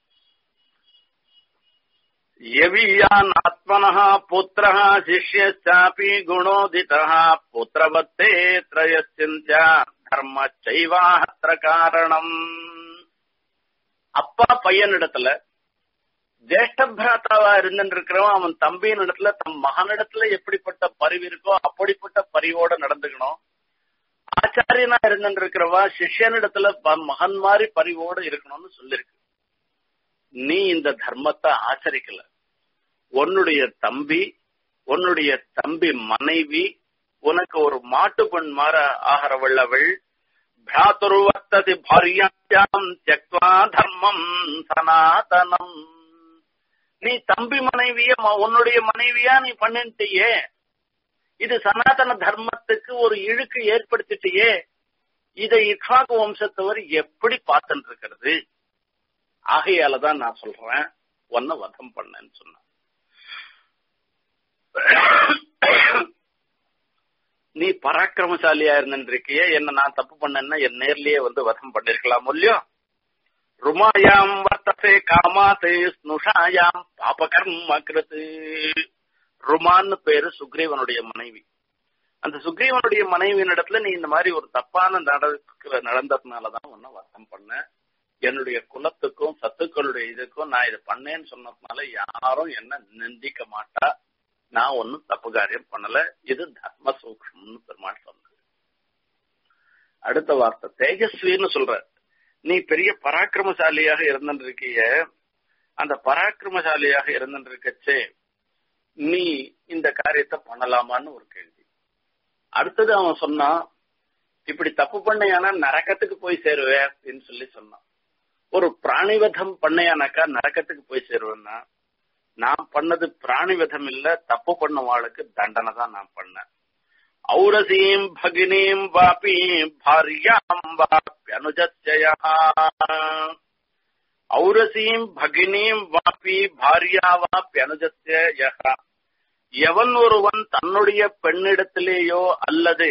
S1: यवीयान् आत्मनः पुत्रः शिष्यश्चापि गुणोदितः पुत्रवत्ते त्रयश्चिन्त्य தர்மச்சைவாத்திர காரணம் அப்பா பையனிடத்துல ஜேஷ்ட பிராத்தாவா இருந்துட்டு இருக்கிறவன் அவன் தம்பியின் இடத்துல தம் மகனிடத்துல எப்படிப்பட்ட பரிவு இருக்கோ அப்படிப்பட்ட பரிவோட நடந்துக்கணும் ஆச்சாரியனா இருந்துட்டு இருக்கிறவா சிஷ்யனிடத்துல மகன் மாதிரி பரிவோட இருக்கணும்னு சொல்லிருக்கு நீ இந்த தர்மத்தை ஆச்சரிக்கல உன்னுடைய தம்பி உன்னுடைய தம்பி மனைவி உனக்கு ஒரு மாட்டு பெண் மாற ஆகிறவள்ளவள் பிராத்துருவர்த்ததி பாரியாம் தியக்வா தர்மம் சனாதனம் நீ தம்பி மனைவிய உன்னுடைய மனைவியா நீ பண்ணிட்டியே இது சனாதன தர்மத்துக்கு ஒரு இழுக்கு ஏற்படுத்திட்டியே இதை இக்ஷாக்கு வம்சத்தவர் எப்படி பார்த்துட்டு இருக்கிறது ஆகையாலதான் நான் சொல்றேன் ஒன்ன வதம் பண்ணேன்னு சொன்ன நீ பராக்கிரமசாலியா இருந்திருக்கிய என்ன நான் தப்பு பண்ணேன்னா என் நேர்லயே வந்து வதம் பண்ணிருக்கலாம் இல்லையோ ருமாயாம் வர்த்தசே காமாத்து ஸ்னுஷாயாம் பாபகர்ம கிருத்து ருமான்னு பேரு சுக்ரீவனுடைய மனைவி அந்த சுக்ரீவனுடைய மனைவியின் இடத்துல நீ இந்த மாதிரி ஒரு தப்பான நடக்கிற நடந்ததுனாலதான் உன்ன வதம் பண்ண என்னுடைய குலத்துக்கும் சத்துக்களுடைய இதுக்கும் நான் இதை பண்ணேன்னு சொன்னதுனால யாரும் என்ன நிந்திக்க மாட்டா நான் ஒன்னும் தப்பு காரியம் பண்ணல இது தர்ம சூக்ஷம்னு பெருமாள் சொன்னது அடுத்த வார்த்தை தேஜஸ்வின்னு சொல்ற நீ பெரிய பராக்கிரமசாலியாக இருந்திருக்கிய அந்த பராக்கிரமசாலியாக இருந்திருக்கச்சே நீ இந்த காரியத்தை பண்ணலாமான்னு ஒரு கேள்வி அடுத்தது அவன் சொன்னான் இப்படி தப்பு பண்ணையானா நரக்கத்துக்கு போய் சேருவேன் அப்படின்னு சொல்லி சொன்னான் ஒரு பிராணிவதம் பண்ணையானாக்கா நரக்கத்துக்கு போய் சேருவேன்னா நான் பண்ணது பிராணிவதம் இல்ல தப்பு பண்ண வாளுக்கு தண்டனை தான் நான் பண்ணேன் ஔரசீம் பகினீம் வாபி பாரியாம் வாப்பி அனுஜத்யா ஔரசீம் பகினீம் வாப்பி பாரியா வாப்பி அனுஜத்யா எவன் ஒருவன் தன்னுடைய பெண்ணிடத்திலேயோ அல்லது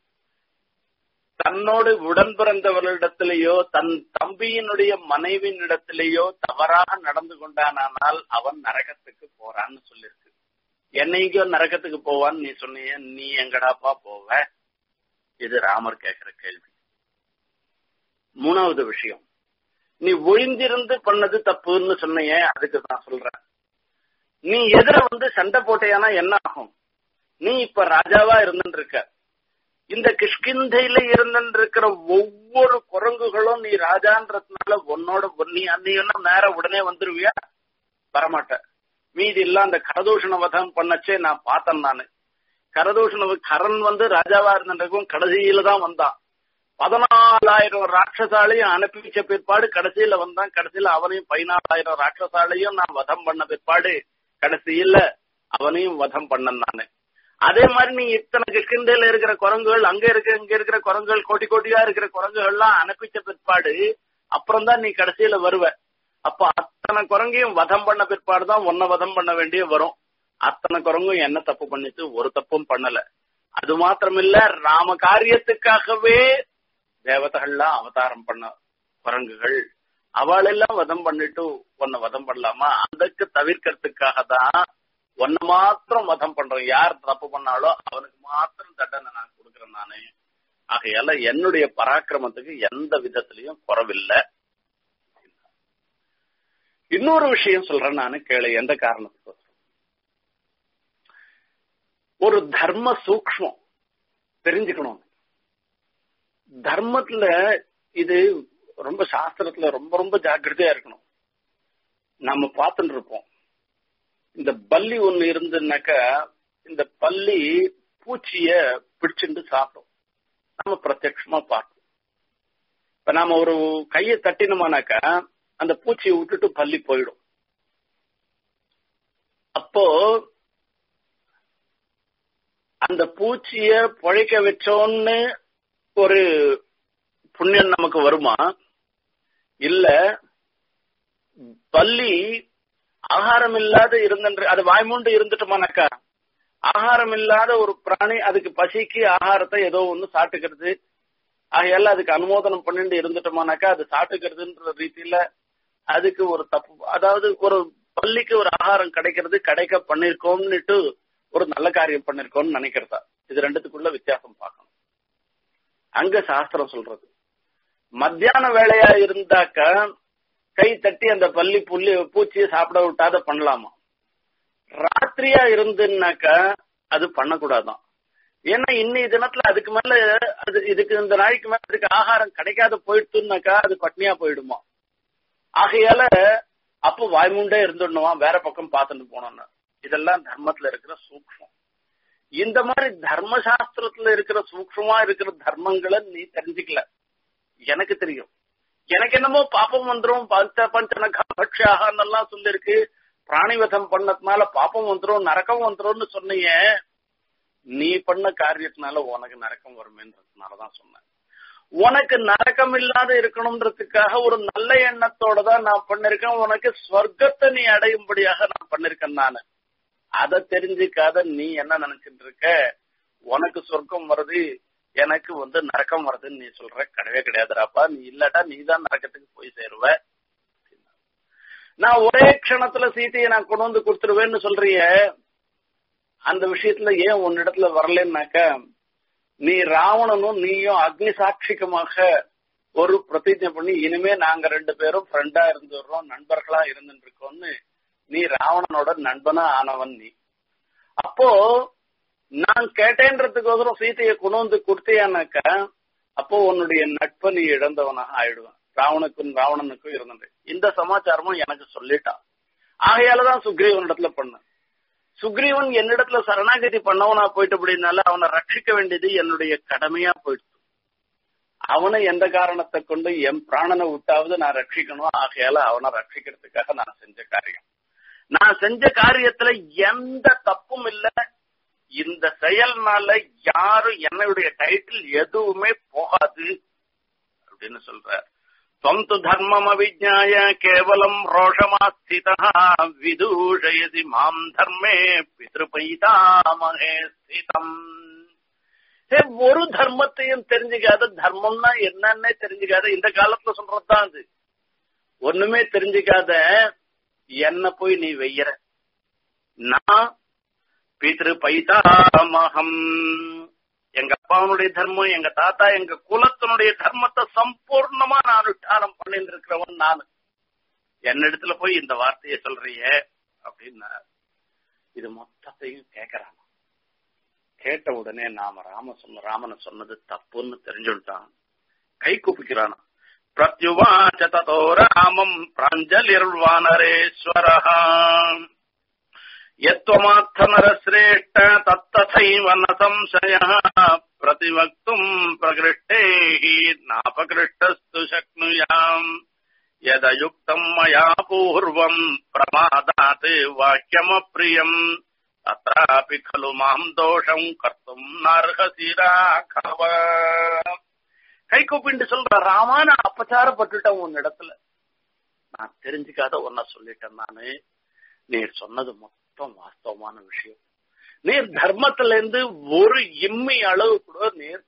S1: தன்னோடு உடன் பிறந்தவர்களிடத்திலேயோ தன் தம்பியினுடைய மனைவியினிடத்திலேயோ தவறாக நடந்து கொண்டானால் அவன் நரகத்துக்கு போறான்னு சொல்லிருக்கு என்னைக்கோ நரகத்துக்கு போவான்னு நீ சொன்னீங்க நீ எங்கடாப்பா போவ இது ராமர் கேட்கிற கேள்வி மூணாவது விஷயம் நீ ஒழிந்திருந்து பண்ணது தப்புன்னு சொன்னையே அதுக்கு நான் சொல்றேன் நீ எதிர வந்து சண்டை போட்டையானா என்ன ஆகும் நீ இப்ப ராஜாவா இருந்துட்டு இருக்க இந்த கிஷ்கிந்தையில இருந்திருக்கிற ஒவ்வொரு குரங்குகளும் நீ ராஜான்றதுனால உன்னோட நீ அன்னையும் நேர உடனே வந்துருவியா வரமாட்ட மீதி எல்லாம் அந்த கரதூஷண வதம் பண்ணச்சே நான் பார்த்தேன் நானு கரதூஷண கரண் வந்து ராஜாவா இருந்திருக்கும் கடைசியில தான் வந்தான் பதினாலாயிரம் ராட்சசாலையும் அனுப்பி வச்ச பிற்பாடு கடைசியில வந்தான் கடைசியில அவனையும் பதினாலாயிரம் ராட்சசாலையும் நான் வதம் பண்ண பிற்பாடு கடைசியில அவனையும் வதம் பண்ணேன் நானு அதே மாதிரி நீ இத்தனை கிஷ்கிந்தையில இருக்கிற குரங்குகள் அங்க இருக்க இங்க இருக்கிற குரங்குகள் கோட்டி கோட்டியா இருக்கிற குரங்குகள் எல்லாம் அனுப்பிச்ச பிற்பாடு அப்புறம் தான் நீ கடைசியில வருவ அப்ப அத்தனை குரங்கையும் வதம் பண்ண பிற்பாடு தான் உன்னை வதம் பண்ண வேண்டிய வரும் அத்தனை குரங்கும் என்ன தப்பு பண்ணிச்சு ஒரு தப்பும் பண்ணல அது மாத்திரமில்ல ராம காரியத்துக்காகவே தேவதைகள்லாம் அவதாரம் பண்ண குரங்குகள் அவளெல்லாம் வதம் பண்ணிட்டு உன்னை வதம் பண்ணலாமா அதுக்கு தவிர்க்கிறதுக்காக தான் ஒன்னு மாத்திரம் வதம் பண்றோம் யார் தப்பு பண்ணாலோ அவனுக்கு மாத்திரம் தண்டனை நான் கொடுக்கறேன் நானே ஆகையால என்னுடைய பராக்கிரமத்துக்கு எந்த விதத்திலையும் குறவில்லை இன்னொரு விஷயம் சொல்றேன் நானு கேளு எந்த காரணத்துக்கு ஒரு தர்ம சூக்மம் தெரிஞ்சுக்கணும் தர்மத்துல இது ரொம்ப சாஸ்திரத்துல ரொம்ப ரொம்ப ஜாக்கிரதையா இருக்கணும் நம்ம பார்த்துட்டு இருப்போம் இந்த பல்லி ஒண்ணு இருந்துனாக்கா இந்த பல்லி பூச்சிய பிடிச்சிட்டு சாப்பிடும் நம்ம பிரத்யட்சமா பார்ப்போம் இப்ப நாம ஒரு கையை தட்டினோமானாக்கா அந்த பூச்சியை விட்டுட்டு பள்ளி போயிடும் அப்போ அந்த பூச்சிய பழைக்க வச்சோன்னு ஒரு புண்ணியம் நமக்கு வருமா இல்ல பள்ளி ஆகாரம் இல்லாத இருந்த அது வாய்மூண்டு இருந்துட்டோமானாக்கா ஆகாரம் இல்லாத ஒரு பிராணி அதுக்கு பசிக்கு ஆகாரத்தை ஏதோ ஒண்ணு சாட்டுக்கிறது ஆகையால அதுக்கு அனுமோதனம் பண்ணிட்டு இருந்துட்டோமானாக்கா அது சாட்டுக்கிறதுன்ற ரீதியில அதுக்கு ஒரு தப்பு அதாவது ஒரு பள்ளிக்கு ஒரு ஆகாரம் கிடைக்கிறது கிடைக்க பண்ணிருக்கோம்னுட்டு ஒரு நல்ல காரியம் பண்ணிருக்கோம்னு நினைக்கிறதா இது ரெண்டுத்துக்குள்ள வித்தியாசம் பார்க்கணும் அங்க சாஸ்திரம் சொல்றது மத்தியான வேலையா இருந்தாக்க கை தட்டி அந்த பள்ளி புள்ளி பூச்சியை சாப்பிட விட்டாத பண்ணலாமா ராத்திரியா இருந்துன்னாக்கா அது பண்ணக்கூடாதான் ஏன்னா இன்னைய தினத்துல அதுக்கு மேல அது இதுக்கு இந்த நாளைக்கு மேல அதுக்கு ஆகாரம் கிடைக்காத போயிடுச்சுன்னாக்கா அது பட்னியா போயிடுமா ஆகையால அப்போ வாய்மூண்டே இருந்துடணுமா வேற பக்கம் பார்த்துட்டு போனோம்னு இதெல்லாம் தர்மத்துல இருக்கிற சூக்மம் இந்த மாதிரி தர்மசாஸ்திரத்துல இருக்கிற சூக்மமா இருக்கிற தர்மங்களை நீ தெரிஞ்சுக்கல எனக்கு தெரியும் எனக்கு என்னமோ பாப்பம் வந்துரும் பஞ்ச பஞ்சனகா பட்சாகன்னு எல்லாம் சொல்லிருக்கு பிராணிவதம் பண்ணதுனால பாப்பம் வந்துரும் நரக்கம் வந்துரும்னு சொன்னீங்க நீ பண்ண காரியத்தினால உனக்கு நரக்கம் வருமேன்றதுனாலதான் சொன்னேன் உனக்கு நரக்கம் இல்லாத இருக்கணும்ன்றதுக்காக ஒரு நல்ல எண்ணத்தோட தான் நான் பண்ணிருக்கேன் உனக்கு ஸ்வர்க்கத்தை நீ அடையும்படியாக நான் பண்ணிருக்கேன் நானு அதை தெரிஞ்சுக்காத நீ என்ன நினைச்சிட்டு இருக்க உனக்கு சொர்க்கம் வருது எனக்கு வந்து நரக்கம் வருதுன்னு நீ சொல்ற கிடையவே கிடையாதுராப்பா நீ இல்லாட்டா நீ தான் நரக்கத்துக்கு போய் சேருவ நான் ஒரே க்ஷணத்துல சீத்தையை நான் கொண்டு வந்து கொடுத்துருவேன்னு சொல்றிய அந்த விஷயத்துல ஏன் உன்னிடத்துல வரலன்னாக்க நீ ராவணனும் நீயும் அக்னி சாட்சிகமாக ஒரு பிரதிஜை பண்ணி இனிமே நாங்க ரெண்டு பேரும் ஃப்ரெண்டா இருந்துடுறோம் நண்பர்களா இருந்துட்டு இருக்கோம்னு நீ ராவணனோட நண்பனா ஆனவன் நீ அப்போ நான் கேட்டேன்றதுக்கோசரம் சீத்தையை கொண்டு வந்து கொடுத்தியானாக்கா அப்போ உன்னுடைய நட்பை நீ இழந்தவனாக ஆயிடுவேன் ராவணுக்கும் ராவணனுக்கும் இருந்தது இந்த சமாச்சாரமும் எனக்கு சொல்லிட்டான் ஆகையாலதான் சுக்ரீவனிடத்துல பண்ண சுக்ரீவன் என்னிடத்துல சரணாகதி பண்ணவனா போயிட்டு அப்படின்னால அவனை ரட்சிக்க வேண்டியது என்னுடைய கடமையா போயிடுச்சு அவனை எந்த காரணத்தை கொண்டு என் பிராணனை விட்டாவது நான் ரட்சிக்கணும் ஆகையால அவனை ரட்சிக்கிறதுக்காக நான் செஞ்ச காரியம் நான் செஞ்ச காரியத்துல எந்த தப்பும் இல்லை இந்த செயல்னால யாரும் என்னுடைய டைட்டில் எதுவுமே போகாது அப்படின்னு சொல்ற தொந்து தர்மம் அவிஜாய கேவலம் ரோஷமாஸ்திதா விதூஷயதி மாம் தர்மே பித்ருபைதாமகே ஸ்திதம் ஒரு தர்மத்தையும் தெரிஞ்சுக்காத தர்மம்னா என்னன்னே தெரிஞ்சுக்காத இந்த காலத்துல சொல்றதுதான் அது ஒண்ணுமே தெரிஞ்சுக்காத என்ன போய் நீ வெய்யற நான் பித்ரு பைதாமகம் எங்க அப்பாவுடைய தர்மம் எங்க தாத்தா எங்க குலத்தினுடைய தர்மத்தை சம்பூர்ணமா நான் அனுஷ்டானம் பண்ணிட்டு இருக்கிறவன் நான் என்னிடத்துல போய் இந்த வார்த்தையை சொல்றிய அப்படின்னா இது மொத்தத்தையும் கேக்குறான் கேட்ட உடனே நாம ராம சொன்ன ராமனை சொன்னது தப்புன்னு தெரிஞ்சுட்டான் கை குப்பிக்கிறான் பிரத்யுவாச்ச ததோ ராமம் பிராஞ்சலிர்வானரேஸ்வரஹா यत्त्वमात्थनरश्रेष्ठ तत्तथैव न संशयः प्रतिवक्तुम् प्रकृष्टे हि नापकृष्टस्तु शक्नुयाम् यदयुक्तम् मया पूर्वम् प्रमादात् वाक्यमप्रियम् तत्रापि खलु माम् दोषम् कर्तुम् नार्हसि राघव கை கூப்பிட்டு சொல்ற ராமா நான் அபச்சாரப்பட்டுட்டேன் உன் இடத்துல நான் தெரிஞ்சுக்காத ஒன்ன சொல்லிட்டேன் நானு நீர் சொன்னது மொத்தம் வாஸ்தவமான விஷயம் நீர் தர்மத்துல இருந்து ஒரு இம்மி அளவு கூட நீர்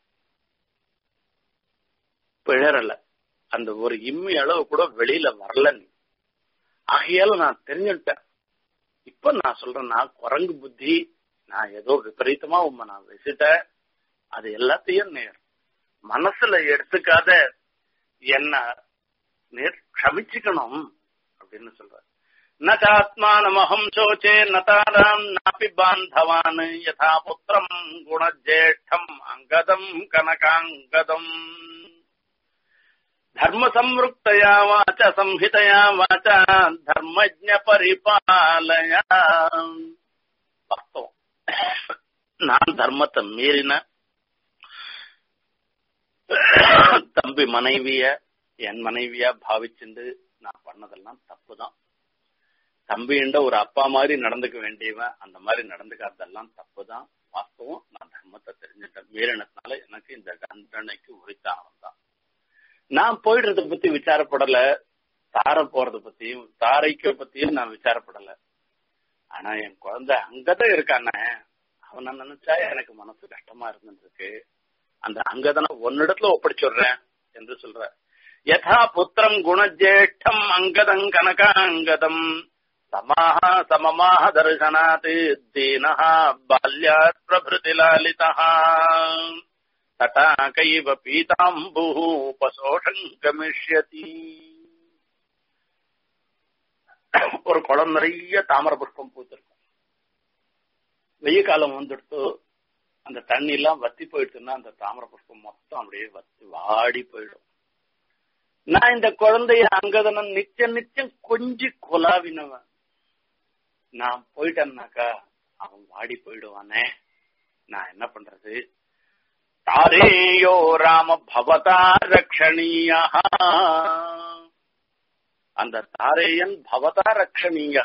S1: பிழறல அந்த ஒரு இம்மி அளவு கூட வெளியில வரல நீ ஆகையால நான் தெரிஞ்சுட்டேன் இப்ப நான் சொல்றேன் நான் குரங்கு புத்தி நான் ஏதோ விபரீதமா உண்மை நான் வச்சுட்டேன் அது எல்லாத்தையும் நேர் மனசுல எடுத்துக்காத என்ன நேர் க்ஷமிச்சுக்கணும் அப்படின்னு சொல்ற न चात्मानमहं शोचे न ताराम् नापि बान्धवान् यथा पुत्रम् गुणज्येष्ठम् अङ्गदम् कनकाङ्गदम् धर्मसंवृक्तया वाच संहितया वाच धर्मज्ञ வாஸ்தவம் நான் தர்மத்தை மீறின தம்பி மனைவிய என் மனைவியா பாவிச்சுண்டு நான் பண்ணதெல்லாம் தப்புதான் தம்பின்ற ஒரு அப்பா மாதிரி நடந்துக்க வேண்டியவன் அந்த மாதிரி நடந்துக்காதெல்லாம் தப்புதான் வாஸ்தவம் நான் தர்மத்தை தெரிஞ்சுட்டேன் மீறினதுனால எனக்கு இந்த தண்டனைக்கு உரித்தானம் தான் நான் போயிடுறத பத்தி விசாரப்படல தார போறத பத்தியும் தாரைக்க பத்தியும் நான் விசாரப்படல ஆனா என் குழந்தை அங்கதான் இருக்கானே அவனை நினைச்சா எனக்கு மனசு கஷ்டமா இருந்துருக்கு அந்த அங்கதனை ஒன்னிடத்துல ஒப்படைச்சுடுறேன் என்று சொல்ற யதா புத்திரம் குணஜேஷ்டம் அங்கதம் கனகாங்கதம் சமாக சமமாக தர்சனாத் தீனः பால்யாத் பிரபிருதி லாலிதः தட்டாகைவ பீதாம்புः உபசோஷம் கமிஷ்யதி ஒரு குளம் நிறைய தாமர புஷ்பம் பூத்திருக்கும் வெய்ய காலம் வந்துடுத்து அந்த தண்ணி எல்லாம் வத்தி போயிடுச்சுன்னா அந்த தாமர புஷ்பம் மொத்தம் அப்படியே வத்தி வாடி போயிடும் நான் இந்த குழந்தைய அங்கதன நிச்சயம் நிச்சயம் கொஞ்சி கொலாவினவன் நான் போயிட்டேன்னாக்கா அவன் வாடி போயிடுவானே நான் என்ன பண்றது தாரேயோ ராம பவதா ரக்ஷணீயா அந்த தாரேயன் பவதா ரக்ஷணீயா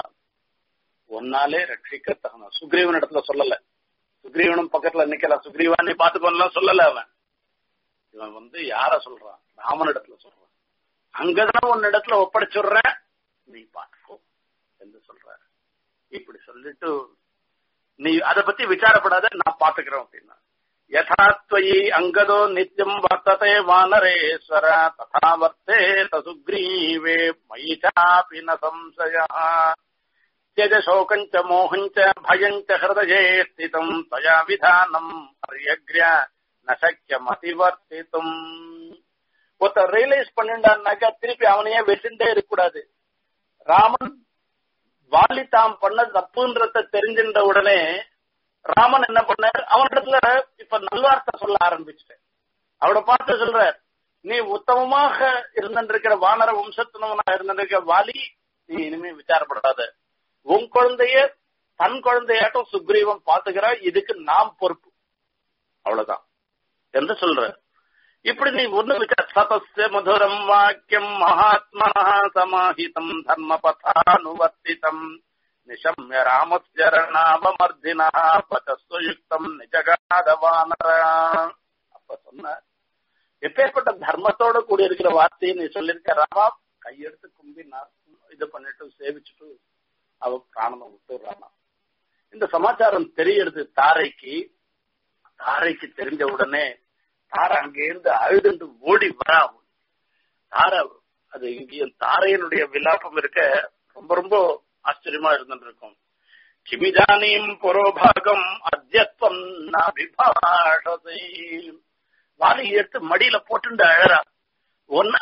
S1: ஒன்னாலே ரட்சிக்க தகன சுக்ரீவன் இடத்துல சொல்லல சுக்ரீவனும் பக்கத்துல நிக்கல சுக்ரீவா நீ பாத்துக்கோலாம் சொல்லல அவன் இவன் வந்து யார சொல்றான் ராமன் இடத்துல சொல்றான் அங்கதான் உன் இடத்துல ஒப்படைச்சுடுறேன் நீ பாத்துக்கோ என்று சொல்ற இப்படி சொல்லிட்டு நீ அத பத்தி விசாரப்படாத நான் பாத்துக்கிறேன் அப்படின்னா யதாத்வயி அங்கதோ நித்தியம் வர்த்ததே வானரேஸ்வர ததா வர்த்தே சுக்ரீவே மயிஷாபி ந சம்சய त्यज शोकञ्च मोहञ्च भयञ्च हृदये स्थितम् त्वया विधानम् पर्यग्र्य न சக்கியமதிவர்த்தித்தும் ஒருத்தர் ரியலைஸ் பண்ணிட்டான்னாக்கா திருப்பி அவனையே வெட்டுண்டே இருக்கக்கூடாது ராமன் வாலி தாம் பண்ண தப்புன்றத தெரிஞ்சின்ற உடனே ராமன் என்ன பண்ணார் அவனிடத்துல இப்ப நல்வார்த்தை சொல்ல ஆரம்பிச்சிட்டேன் அவட பார்த்து சொல்ற நீ உத்தமமாக இருந்திருக்கிற வானர வம்சத்தினவனா இருந்திருக்கிற வாலி நீ இனிமே விசாரப்படாத உன் குழந்தைய தன் குழந்தையாட்டம் சுக்ரீவன் பாத்துக்கிறா இதுக்கு நாம் பொறுப்பு அவ்வளவுதான் என்று சொல்ற இப்படி நீ ஒண்ணு விசார சதஸ்ய மதுரம் வாக்கியம் மகாத்மா சமாஹிதம் தர்ம பதானுவர்த்திதம் நிஷம்ய ராமஸ்யரணாவமர்தினா பதஸ்வயுக்தம் நிஜகாதவானர அப்ப சொன்ன எப்பேற்பட்ட தர்மத்தோட கூடி இருக்கிற வார்த்தையை நீ சொல்லிருக்க ராமா கையெடுத்து கும்பி நான் இது பண்ணிட்டு சேவிச்சுட்டு அவ பிராணனை விட்டுறானா இந்த சமாச்சாரம் தெரியறது தாரைக்கு தாரைக்கு தெரிஞ்ச உடனே தாரை அங்கேருந்து அழுதுண்டு ஓடி வரா தாரை அது இங்கேயும் தாரையனுடைய விலாபம் இருக்க ரொம்ப ரொம்ப ஆச்சரியமா இருந்துருக்கும் கிமிதானியும் புரோபாகம் அத்தியத்வம் நாபிபாஷதை வாலி எடுத்து மடியில போட்டுண்டு அழறா ஒன்ன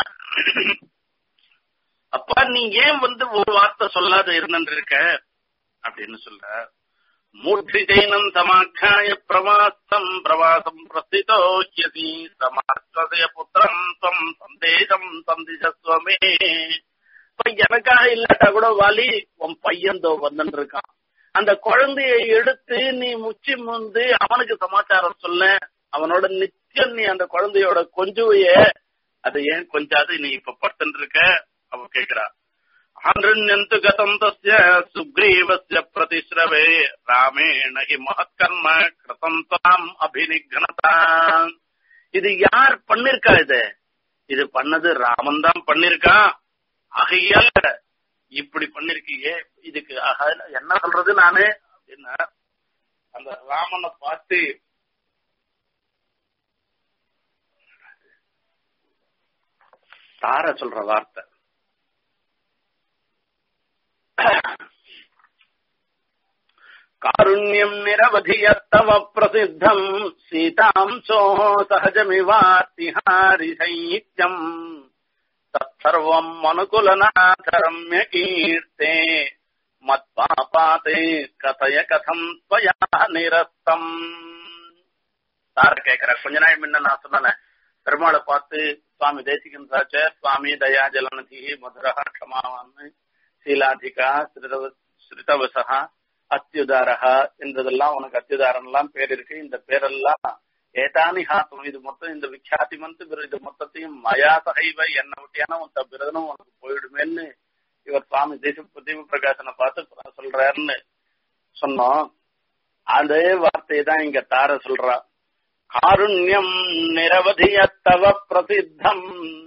S1: அப்பா நீ ஏன் வந்து ஒரு வார்த்தை சொல்லாத இருந்திருக்க அப்படின்னு சொல்ற மூர்த்திஜைனம் சமாக்காய பிரவாசம் பிரவாசம் பிரஸ்திதோஹ்யசி சமாஸ்வசய புத்திரம் தம் சந்தேகம் சந்திசஸ்வமே இப்ப எனக்காக இல்லாட்டா கூட வாலி உன் பையன் தோ வந்துட்டு இருக்கான் அந்த குழந்தைய எடுத்து நீ முச்சி முந்து அவனுக்கு சமாச்சாரம் சொல்ல அவனோட நிச்சயம் நீ அந்த குழந்தையோட கொஞ்சுவைய அதை ஏன் கொஞ்சாது நீ இப்ப படுத்துட்டு இருக்க அவ கேக்குறா ஆன்றன்யந்து கதம் தஸ்ய சுக்ரீவஸ்ய பிரதிஸ்ரவே ராமேண ஹி மகத்கர்ம கிருதம் தாம் அபிநிகனதா இது யார் பண்ணிருக்கா இது இது பண்ணது ராமன் தான் பண்ணிருக்கான் ஆகையால இப்படி பண்ணிருக்கீங்க இதுக்கு ஆக என்ன சொல்றது நானு அப்படின்னா அந்த ராமனை பார்த்து தார சொல்ற வார்த்தை காருண்யம் நிரவதியத்தவ பிரசித்தம் சீதாம்சோ சகஜமிவாத்திஹாரி சைத்யம் தற்சர்வம் அனுகுலநாதரம்ய கீர்த்தே மத்பாபாதே கதய கதம் ஸ்வயா நிரஸ்தம் சார கேக்குற கொஞ்ச நாள் முன்ன நான் சொன்னேன் பெருமாளை பார்த்து சுவாமி தேசிகன் சாச்ச சுவாமி தயா ஜலநிதி மதுரா க்ஷமாவான்னு சீலாதிகா ஸ்ரிதவசகா அத்தியுதாரகா என்றதெல்லாம் உனக்கு அத்தியுதாரம் எல்லாம் பேர் இருக்கு இந்த பேரெல்லாம் ஏதானி ஹாத்தம் இது மொத்தம் இந்த விக்யாதி மந்து இது மொத்தத்தையும் மயா சகைவ என்ன விட்டியான உன் பிறதனும் உனக்கு போயிடுமேன்னு இவர் சுவாமி தேச தீப பிரகாசனை பார்த்து சொல்றாருன்னு சொன்னோம் அதே வார்த்தையை தான் இங்க தார சொல்றா காருண்யம் நிரவதியத்தவ பிரசித்தம்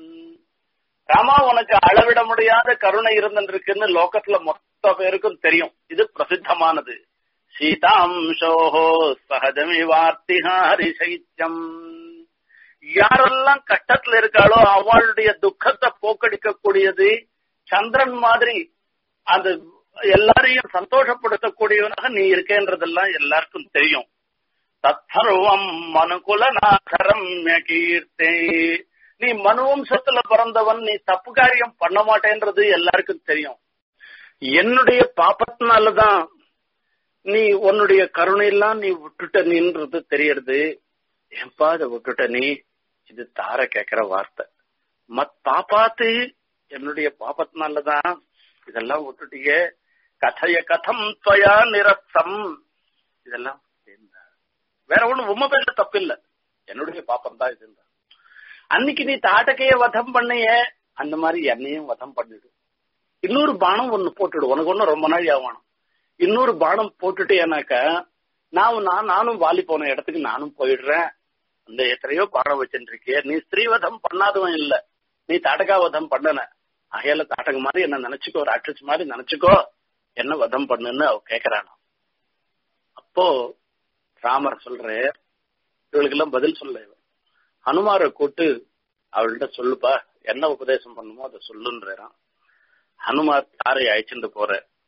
S1: ராமா உனக்கு அளவிட முடியாத கருணை இருந்துருக்குன்னு லோகத்துல மொத்த பேருக்கும் தெரியும் இது பிரசித்தமானது சீதாம்சோஹோ சகஜமிவார்த்திஹாரி சைத்தியம் யாரெல்லாம் கட்டத்துல இருக்காளோ அவளுடைய துக்கத்தை போக்கடிக்க கூடியது சந்திரன் மாதிரி அந்த எல்லாரையும் சந்தோஷப்படுத்தக்கூடியவனாக நீ இருக்கேன்றதெல்லாம் எல்லாருக்கும் தெரியும் தத்தர்வம் மனுகுலநாதரம் கீர்த்தே நீ மனுவம்சத்துல பிறந்தவன் நீ தப்பு காரியம் பண்ண மாட்டேன்றது எல்லாருக்கும் தெரியும் என்னுடைய பாப்பத்தினாலதான் நீ உன்னுடைய கருணையெல்லாம் நீ விட்டுட்ட நீன்றது தெரியறது ஏன்பா அதை விட்டுட்ட நீ இது தார கேக்குற வார்த்தை மத் பாப்பாத்து என்னுடைய பாப்பத்தினாலதான் இதெல்லாம் விட்டுட்டியே கதைய கதம் துவயா நிரசம் இதெல்லாம் வேற ஒண்ணு உண்மை பேச தப்பில்ல என்னுடைய பாப்பம் தான் இது அன்னைக்கு நீ தாட்டக்கைய வதம் பண்ணிய அந்த மாதிரி என்னையும் வதம் பண்ணிடு இன்னொரு பானம் ஒண்ணு போட்டுடு உனக்கு ஒண்ணு ரொம்ப நாள் ஆகணும் இன்னொரு பானம் போட்டுட்டேனாக்க நான் நான் நானும் வாலி போன இடத்துக்கு நானும் போயிடுறேன் அந்த எத்தனையோ பானம் வச்சுருக்கிய நீ ஸ்ரீவதம் பண்ணாதவன் இல்ல நீ தாட்டகா வதம் பண்ணன அகையால தாட்டக மாதிரி என்ன நினைச்சுக்கோ ராட்சஸ் மாதிரி நினைச்சுக்கோ என்ன வதம் பண்ணுன்னு அவ கேக்குறானா அப்போ ராமர் சொல்ற இவளுக்கு எல்லாம் பதில் சொல்ல இவன் ஹனுமாரை கூட்டு அவள்கிட்ட சொல்லுப்பா என்ன உபதேசம் பண்ணுமோ அதை சொல்லுன்றான் ஹனுமார் யாரை அழைச்சிட்டு போற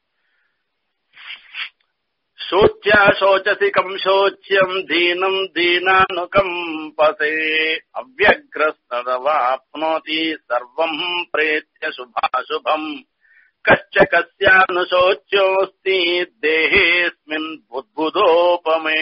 S1: शोच्या शोचसि कम् शोच्यम् दीनम् दीनानुकम्पसे अव्यग्रस्तदवाप्नोति सर्वम् प्रेत्य शुभाशुभम् कश्च कस्यानुशोच्योऽस्ति देहेऽस्मिन् बुद्बुदोपमे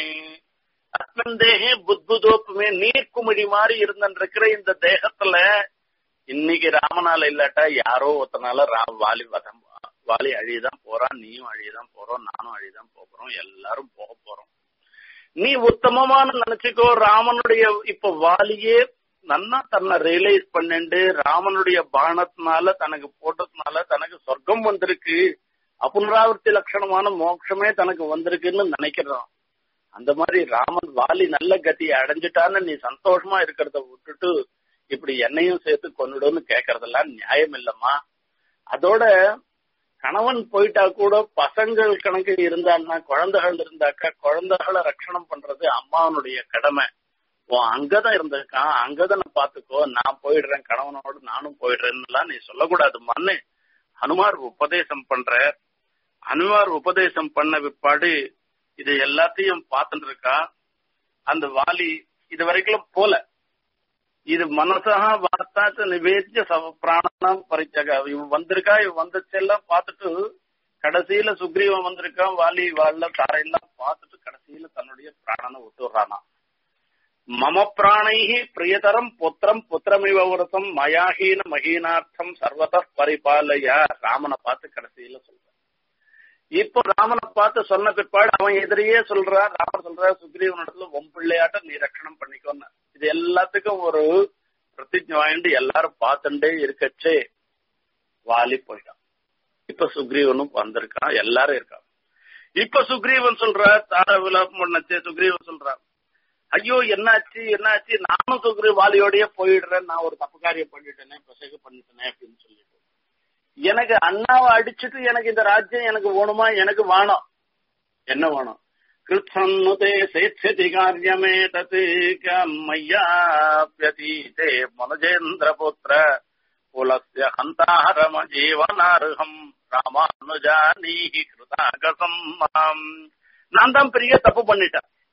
S1: அஸ்மின் தேகே புத்புதோப்புமே நீர்க்குமிழி மாதிரி இருந்திருக்கிற இந்த தேகத்துல இன்னைக்கு ராமனால இல்லாட்டா யாரோ ஒருத்தனால ராம் வாலி வதம் வாலி அழியதான் போறான் நீயும் அழியதான் போறோம் நானும் அழியதான் போறோம் எல்லாரும் போக போறோம் நீ உத்தமமான நினைச்சுக்கோ ராமனுடைய இப்ப வாலியே நன்னா தன்னை ரியலைஸ் பண்ணிண்டு ராமனுடைய பானத்தினால தனக்கு போட்டதுனால தனக்கு சொர்க்கம் வந்திருக்கு அப்புனராவர்த்தி லட்சணமான மோட்சமே தனக்கு வந்திருக்குன்னு நினைக்கிறான் அந்த மாதிரி ராமன் வாலி நல்ல கத்தியை அடைஞ்சிட்டான்னு நீ சந்தோஷமா இருக்கிறத விட்டுட்டு இப்படி என்னையும் சேர்த்து கொண்டுடுன்னு கேக்குறதெல்லாம் நியாயம் இல்லம்மா அதோட கணவன் போயிட்டா கூட பசங்கள் கணக்கு இருந்தான்னா குழந்தைகள் இருந்தாக்கா குழந்தைகளை ரட்சணம் பண்றது அம்மாவனுடைய கடமை உன் அங்கதான் இருந்திருக்கான் அங்கதான பாத்துக்கோ நான் போயிடுறேன் கணவனோடு நானும் போயிடுறேன்னுலாம் நீ சொல்லக்கூடாது மண்ணு ஹனுமார் உபதேசம் பண்ற ஹனுமார் உபதேசம் பண்ண பிற்பாடு இது எல்லாத்தையும் பார்த்துட்டு இருக்கா அந்த வாலி இது வரைக்கும் போல இது மனசா வார்த்தாச்ச நிவேத்திய சவ பிராணம் பறிச்சக இவன் வந்திருக்கா இவன் வந்துச்செல்லாம் பார்த்துட்டு கடைசியில சுக்ரீவன் வந்திருக்கான் வாலி வாழ தாரையெல்லாம் பார்த்துட்டு கடைசியில தன்னுடைய பிராணனை விட்டுறானா மம பிராணைஹி பிரியதரம் புத்திரம் புத்திரமிவ விரதம் மயாஹீன மகீனார்த்தம் சர்வத பரிபாலய ராமனை பார்த்து கடைசியில சொல்ற இப்போ ராமனை பார்த்து சொன்ன பிற்பாடு அவன் எதிரியே சொல்றான் ராமன் சொல்ற சுக்ரீவன் இடத்துல உன் பிள்ளையாட்ட நீ ரட்சணம் பண்ணிக்கோன்னு இது எல்லாத்துக்கும் ஒரு பிரதிஜை வாங்கிட்டு எல்லாரும் பார்த்துட்டே இருக்கச்சே வாலி போயிட்டான் இப்ப சுக்ரீவனும் வந்திருக்கான் எல்லாரும் இருக்கான் இப்ப சுக்ரீவன் சொல்ற தார விலாபம் பண்ணச்சே சுக்ரீவன் சொல்றான் ஐயோ என்னாச்சு என்னாச்சு நானும் சுக்ரீ வாலியோடய போயிடுறேன் நான் ஒரு தப்பு காரியம் பண்ணிட்டேனே பிசகு பண்ணிட்டேனே அப்படின்னு சொல்லிட்டு எனக்கு அண்ணாவை அடிச்சுட்டு எனக்கு இந்த ராஜ்யம் எனக்கு வேணுமா எனக்கு வேணும் என்ன வேணும் கிருத்தன்னுதே சேட்சதி காரியமே தத்து மையாபியதீதே மனுஜேந்திர புத்திர குலஸ்ய ஹந்தாரம ஜீவனார்ஹம் ராமானுஜானீஹி கிருதாகசம் மாம் நான் தான் பெரிய தப்பு பண்ணிட்டேன்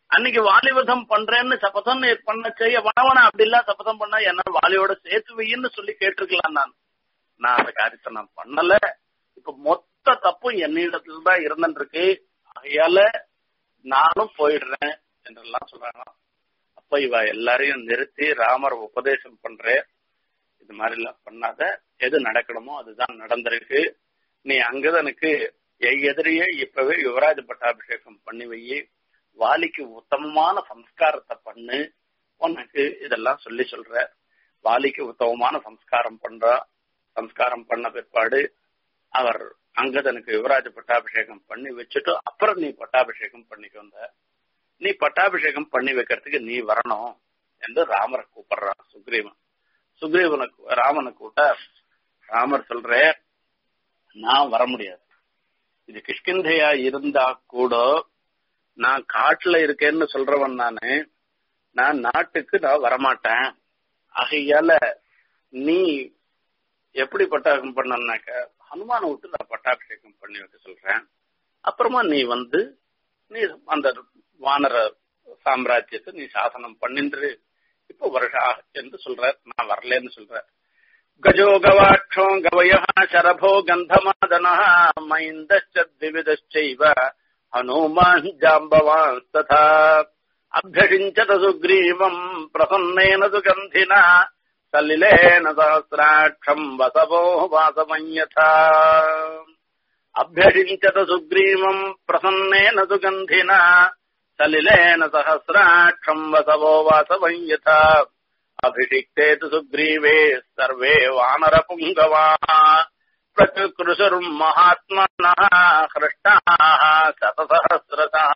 S1: அன்னைக்கு வாலிவதம் பண்றேன்னு சபதம் நீ பண்ண செய்ய வனவன அப்படி இல்ல சபதம் பண்ணா என்ன வாலியோட சேர்த்து வையின்னு சொல்லி கேட்டிருக்கலாம் நான் நான் அந்த காரியத்தை நான் பண்ணல இப்ப மொத்த தப்பும் என்னிடத்துல தான் இருந்துருக்கு ஆகையால நானும் போயிடுறேன் என்றெல்லாம் சொல்றாங்க அப்ப இவ எல்லாரையும் நிறுத்தி ராமர் உபதேசம் பண்றேன் இது மாதிரி எல்லாம் பண்ணாத எது நடக்கணுமோ அதுதான் நடந்திருக்கு நீ அங்கதனுக்கு எதிரியே இப்பவே யுவராஜ பட்டாபிஷேகம் பண்ணி வை வாலிக்கு உத்தமமான சம்ஸ்காரத்தை பண்ணு உனக்கு இதெல்லாம் சொல்லி சொல்ற வாலிக்கு உத்தமமான சம்ஸ்காரம் பண்றா சம்ஸ்காரம் பண்ண பிற்பாடு அவர் அங்கதனுக்கு யுவராஜ பட்டாபிஷேகம் பண்ணி வச்சுட்டு அப்புறம் நீ பட்டாபிஷேகம் பண்ணிக்கு வந்த நீ பட்டாபிஷேகம் பண்ணி வைக்கிறதுக்கு நீ வரணும் என்று ராமரை கூப்பிடுறான் சுக்ரீவன் சுக்ரீவனுக்கு ராமனை கூட்ட ராமர் சொல்ற நான் வர முடியாது இது கிஷ்கிந்தையா இருந்தா கூட நான் காட்டுல இருக்கேன்னு சொல்றவன் நானு நான் நாட்டுக்கு நான் வரமாட்டேன் ஆகையால நீ எப்படி பட்டாபிஷேகம் பண்ணனாக்க ஹனுமான விட்டு நான் பட்டாபிஷேகம் பண்ணி வைக்க சொல்றேன் அப்புறமா நீ வந்து நீ அந்த வானர சாம்ராஜ்யத்தை நீ சாசனம் பண்ணின்று இப்போ வருஷம் என்று சொல்ற நான் வரலன்னு சொல்ற கஜோ கவாட்சோ கவய சரபோ கந்தமாதன மைந்தவிதச்சைவ ஹனுமான் ஜாம்பவான் ததா அபியஷிஞ்சத சுக்ரீவம் பிரசன்னேன சுகந்தினா சலிலேன சஹசிராட்சம் வசவோ வாசமன்யதா அபியஷிஞ்சத சுக்ரீவம் பிரசன்னேன சுகந்தினா सलिलेन सहस्राक्षम् वसवो वासवञ्यथा अभिषिक्ते तु सुग्रीवे सर्वे वानरपुङ्गवाः प्रचकृषुर्महात्मनः हृष्टाः शतसहस्रतः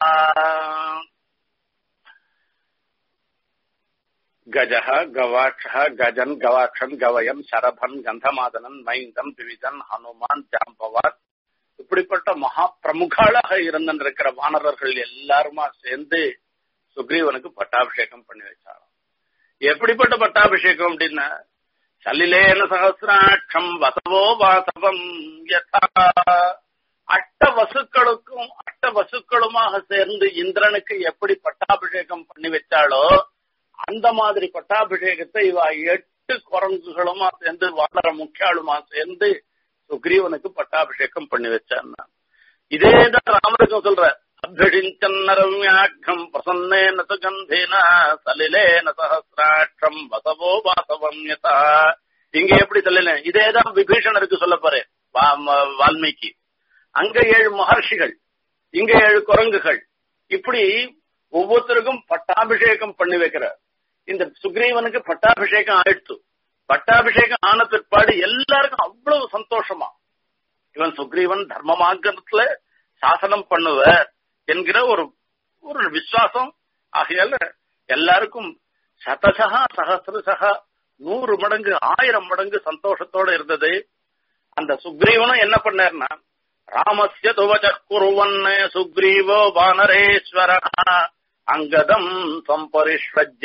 S1: गजः गवाक्षः गजन् गवाक्षन् गवयन् शरभन् गन्धमादनन् மைந்தம் திவிதன் ஹனுமான் ஜாம்பவான் இப்படிப்பட்ட மகா பிரமுகாளாக இருந்திருக்கிற வானரர்கள் எல்லாருமா சேர்ந்து சுக்ரீவனுக்கு பட்டாபிஷேகம் பண்ணி வச்சாராம் எப்படிப்பட்ட பட்டாபிஷேகம் அப்படின்னா சலிலேன சகசிராட்சம் வசவோ வாசவம் யதா அட்ட வசுக்களுக்கும் அட்ட வசுக்களுமாக சேர்ந்து இந்திரனுக்கு எப்படி பட்டாபிஷேகம் பண்ணி வச்சாலோ அந்த மாதிரி பட்டாபிஷேகத்தை இவ எட்டு குரங்குகளுமா சேர்ந்து வானர முக்கியாளுமா சேர்ந்து சுக்ரீவனுக்கு பட்டாபிஷேகம் பண்ணி வச்சான்னா இதேதான் ராமருக்கும் சொல்ற அபியடிஞ்சன்னரம்யாக்கம் பிரசன்னேன சுகந்தேன சலிலேன சஹசிராட்சம் வசவோ வாசவம் யதா இங்க எப்படி சொல்லல இதேதான் விபீஷணருக்கு சொல்ல போறேன் வால்மீகி அங்க ஏழு மகர்ஷிகள் இங்க ஏழு குரங்குகள் இப்படி ஒவ்வொருத்தருக்கும் பட்டாபிஷேகம் பண்ணி வைக்கிறார் இந்த சுக்ரீவனுக்கு பட்டாபிஷேகம் ஆயிடுச்சு பட்டாபிஷேகம் ஆன பிற்பாடு எல்லாருக்கும் அவ்வளவு சந்தோஷமா இவன் சுக்ரீவன் தர்மமார்க்கத்துல சாசனம் பண்ணுவார் என்கிற ஒரு ஒரு விசுவாசம் ஆகையால எல்லாருக்கும் சதசகா சகசிரசகா நூறு மடங்கு ஆயிரம் மடங்கு சந்தோஷத்தோட இருந்தது அந்த சுக்ரீவனும் என்ன பண்ணார்னா ராமஸ்ய துவச்ச குருவன் சுக்ரீவோ வானரேஸ்வர அங்கதம் சம்பரிஷ்வஜ்ய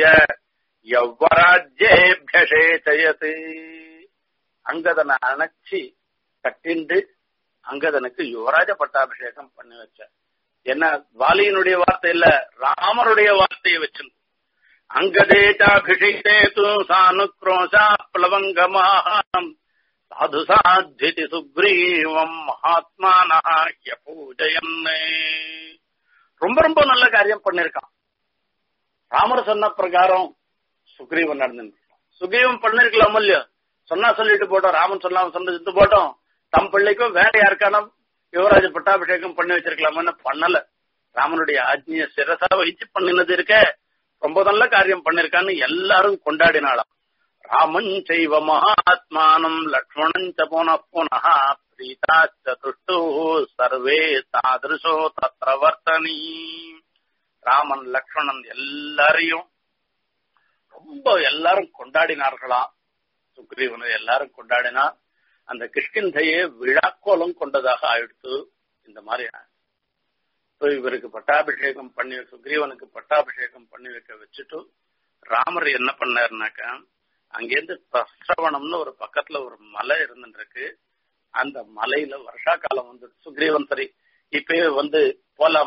S1: எவ்வராஜ்யேபியசேச்சயது அங்கதனை அணைச்சி கட்டிண்டு அங்கதனுக்கு யுவராஜ பட்டாபிஷேகம் பண்ணி வச்ச என்ன வாலியினுடைய வார்த்தை இல்ல ராமருடைய வார்த்தையை வச்சு அங்கதேச்சாபிஷேகே தூ சானுக்ரோஷா பிளவங்கமாம் சாது சாத்திதி சுக்ரீவம் மகாத்மானாஹ்ய பூஜயன்னு ரொம்ப ரொம்ப நல்ல காரியம் பண்ணிருக்கான் ராமர் சொன்ன பிரகாரம் சுக்ரீவன் நடந்துருக்கான் சுக்ரீவன் பண்ணிருக்கலாம் இல்லையோ சொன்னா சொல்லிட்டு போட்டோம் ராமன் சொல்லாம சொன்னது போட்டோம் தம் பிள்ளைக்கும் வேற யாருக்கான யுவராஜ பட்டாபிஷேகம் பண்ணி வச்சிருக்கலாமான்னு பண்ணல ராமனுடைய ஆஜ்ஞிய சிரசா வகிச்சு பண்ணினது இருக்க ரொம்ப நல்ல காரியம் பண்ணிருக்கான்னு எல்லாரும் கொண்டாடினாளாம் ராமன் செய்வ மகாத்மானம் லக்ஷ்மணன் ச புன புனः பிரீதாச்ச துஷ்டு சர்வே தாதிருஷோ தத்ர வர்த்தனி ராமன் லக்ஷ்மணன் எல்லாரையும் ரொம்ப எல்லாரும் கொண்டாடினார்களாம் சுக்ரீவனை எல்லாரும் கொண்டாடினா அந்த கிஷ்கிந்தையே விழாக்கோலம் கொண்டதாக ஆயிடுத்து இந்த மாதிரி இப்போ இவருக்கு பட்டாபிஷேகம் பண்ணி சுக்ரீவனுக்கு பட்டாபிஷேகம் பண்ணி வைக்க வச்சுட்டு ராமர் என்ன பண்ணாருனாக்கா அங்கேருந்து பிரஸ்ரவணம்னு ஒரு பக்கத்துல ஒரு மலை இருந்துருக்கு அந்த மலையில வருஷா காலம் வந்து சுக்ரீவன் சரி இப்பயே வந்து போலாமா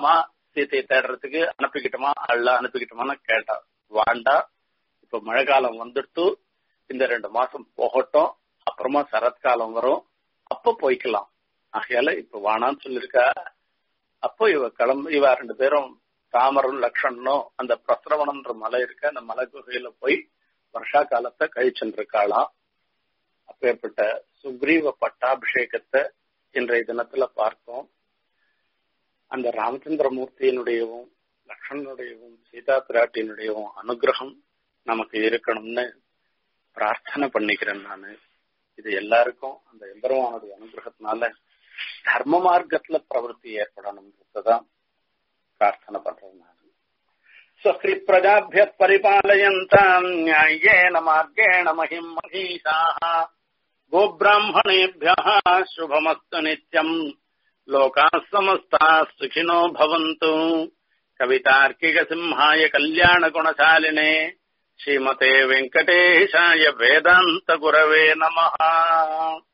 S1: சீத்தையை தேடுறதுக்கு அனுப்பிக்கிட்டோமா அல்ல அனுப்பிக்கிட்டோமான்னு கேட்டா வாண்டா இப்ப மழை காலம் வந்துட்டு இந்த ரெண்டு மாசம் போகட்டும் அப்புறமா சரத்காலம் வரும் அப்ப போய்க்கலாம் ஆகையால இப்ப வானான்னு சொல்லிருக்கா அப்போ இவ கிளம்பு இவ ரெண்டு பேரும் தாமரும் லக்ஷணும் அந்த பிரசரவணம்ன்ற மலை இருக்க அந்த மலை குகையில போய் வருஷா காலத்தை கழிச்சுருக்காளாம் அப்பேற்பட்ட சுக்ரீவ பட்டாபிஷேகத்தை இன்றைய தினத்துல பார்த்தோம் அந்த ராமச்சந்திரமூர்த்தியினுடையவும் லக்ஷ்மணனுடையவும் சீதா பிராட்டியினுடையவும் அனுகிரகம் நமக்கு இருக்கணும்னு பிரார்த்தனை பண்ணிக்கிறேன் நானு இது எல்லாருக்கும் அந்த எம்பெருமானுடைய அனுகிரகத்தினால தர்ம மார்க்கத்துல பிரவருத்தி ஏற்படணும்ன்றதுதான் பிரார்த்தனை பண்றேன் நான் स्वस्ति प्रजाभ्य परिपालयन्ताम् न्याय्येन मार्गेण महिम् महीषाः गोब्राह्मणेभ्यः शुभमस्तु नित्यम् लोकाः समस्ताः सुखिनो भवन्तु कवितार्किकसिंहाय कल्याणगुणशालिने श्रीमते वेङ्कटेशाय वेदान्तगुरवे नमः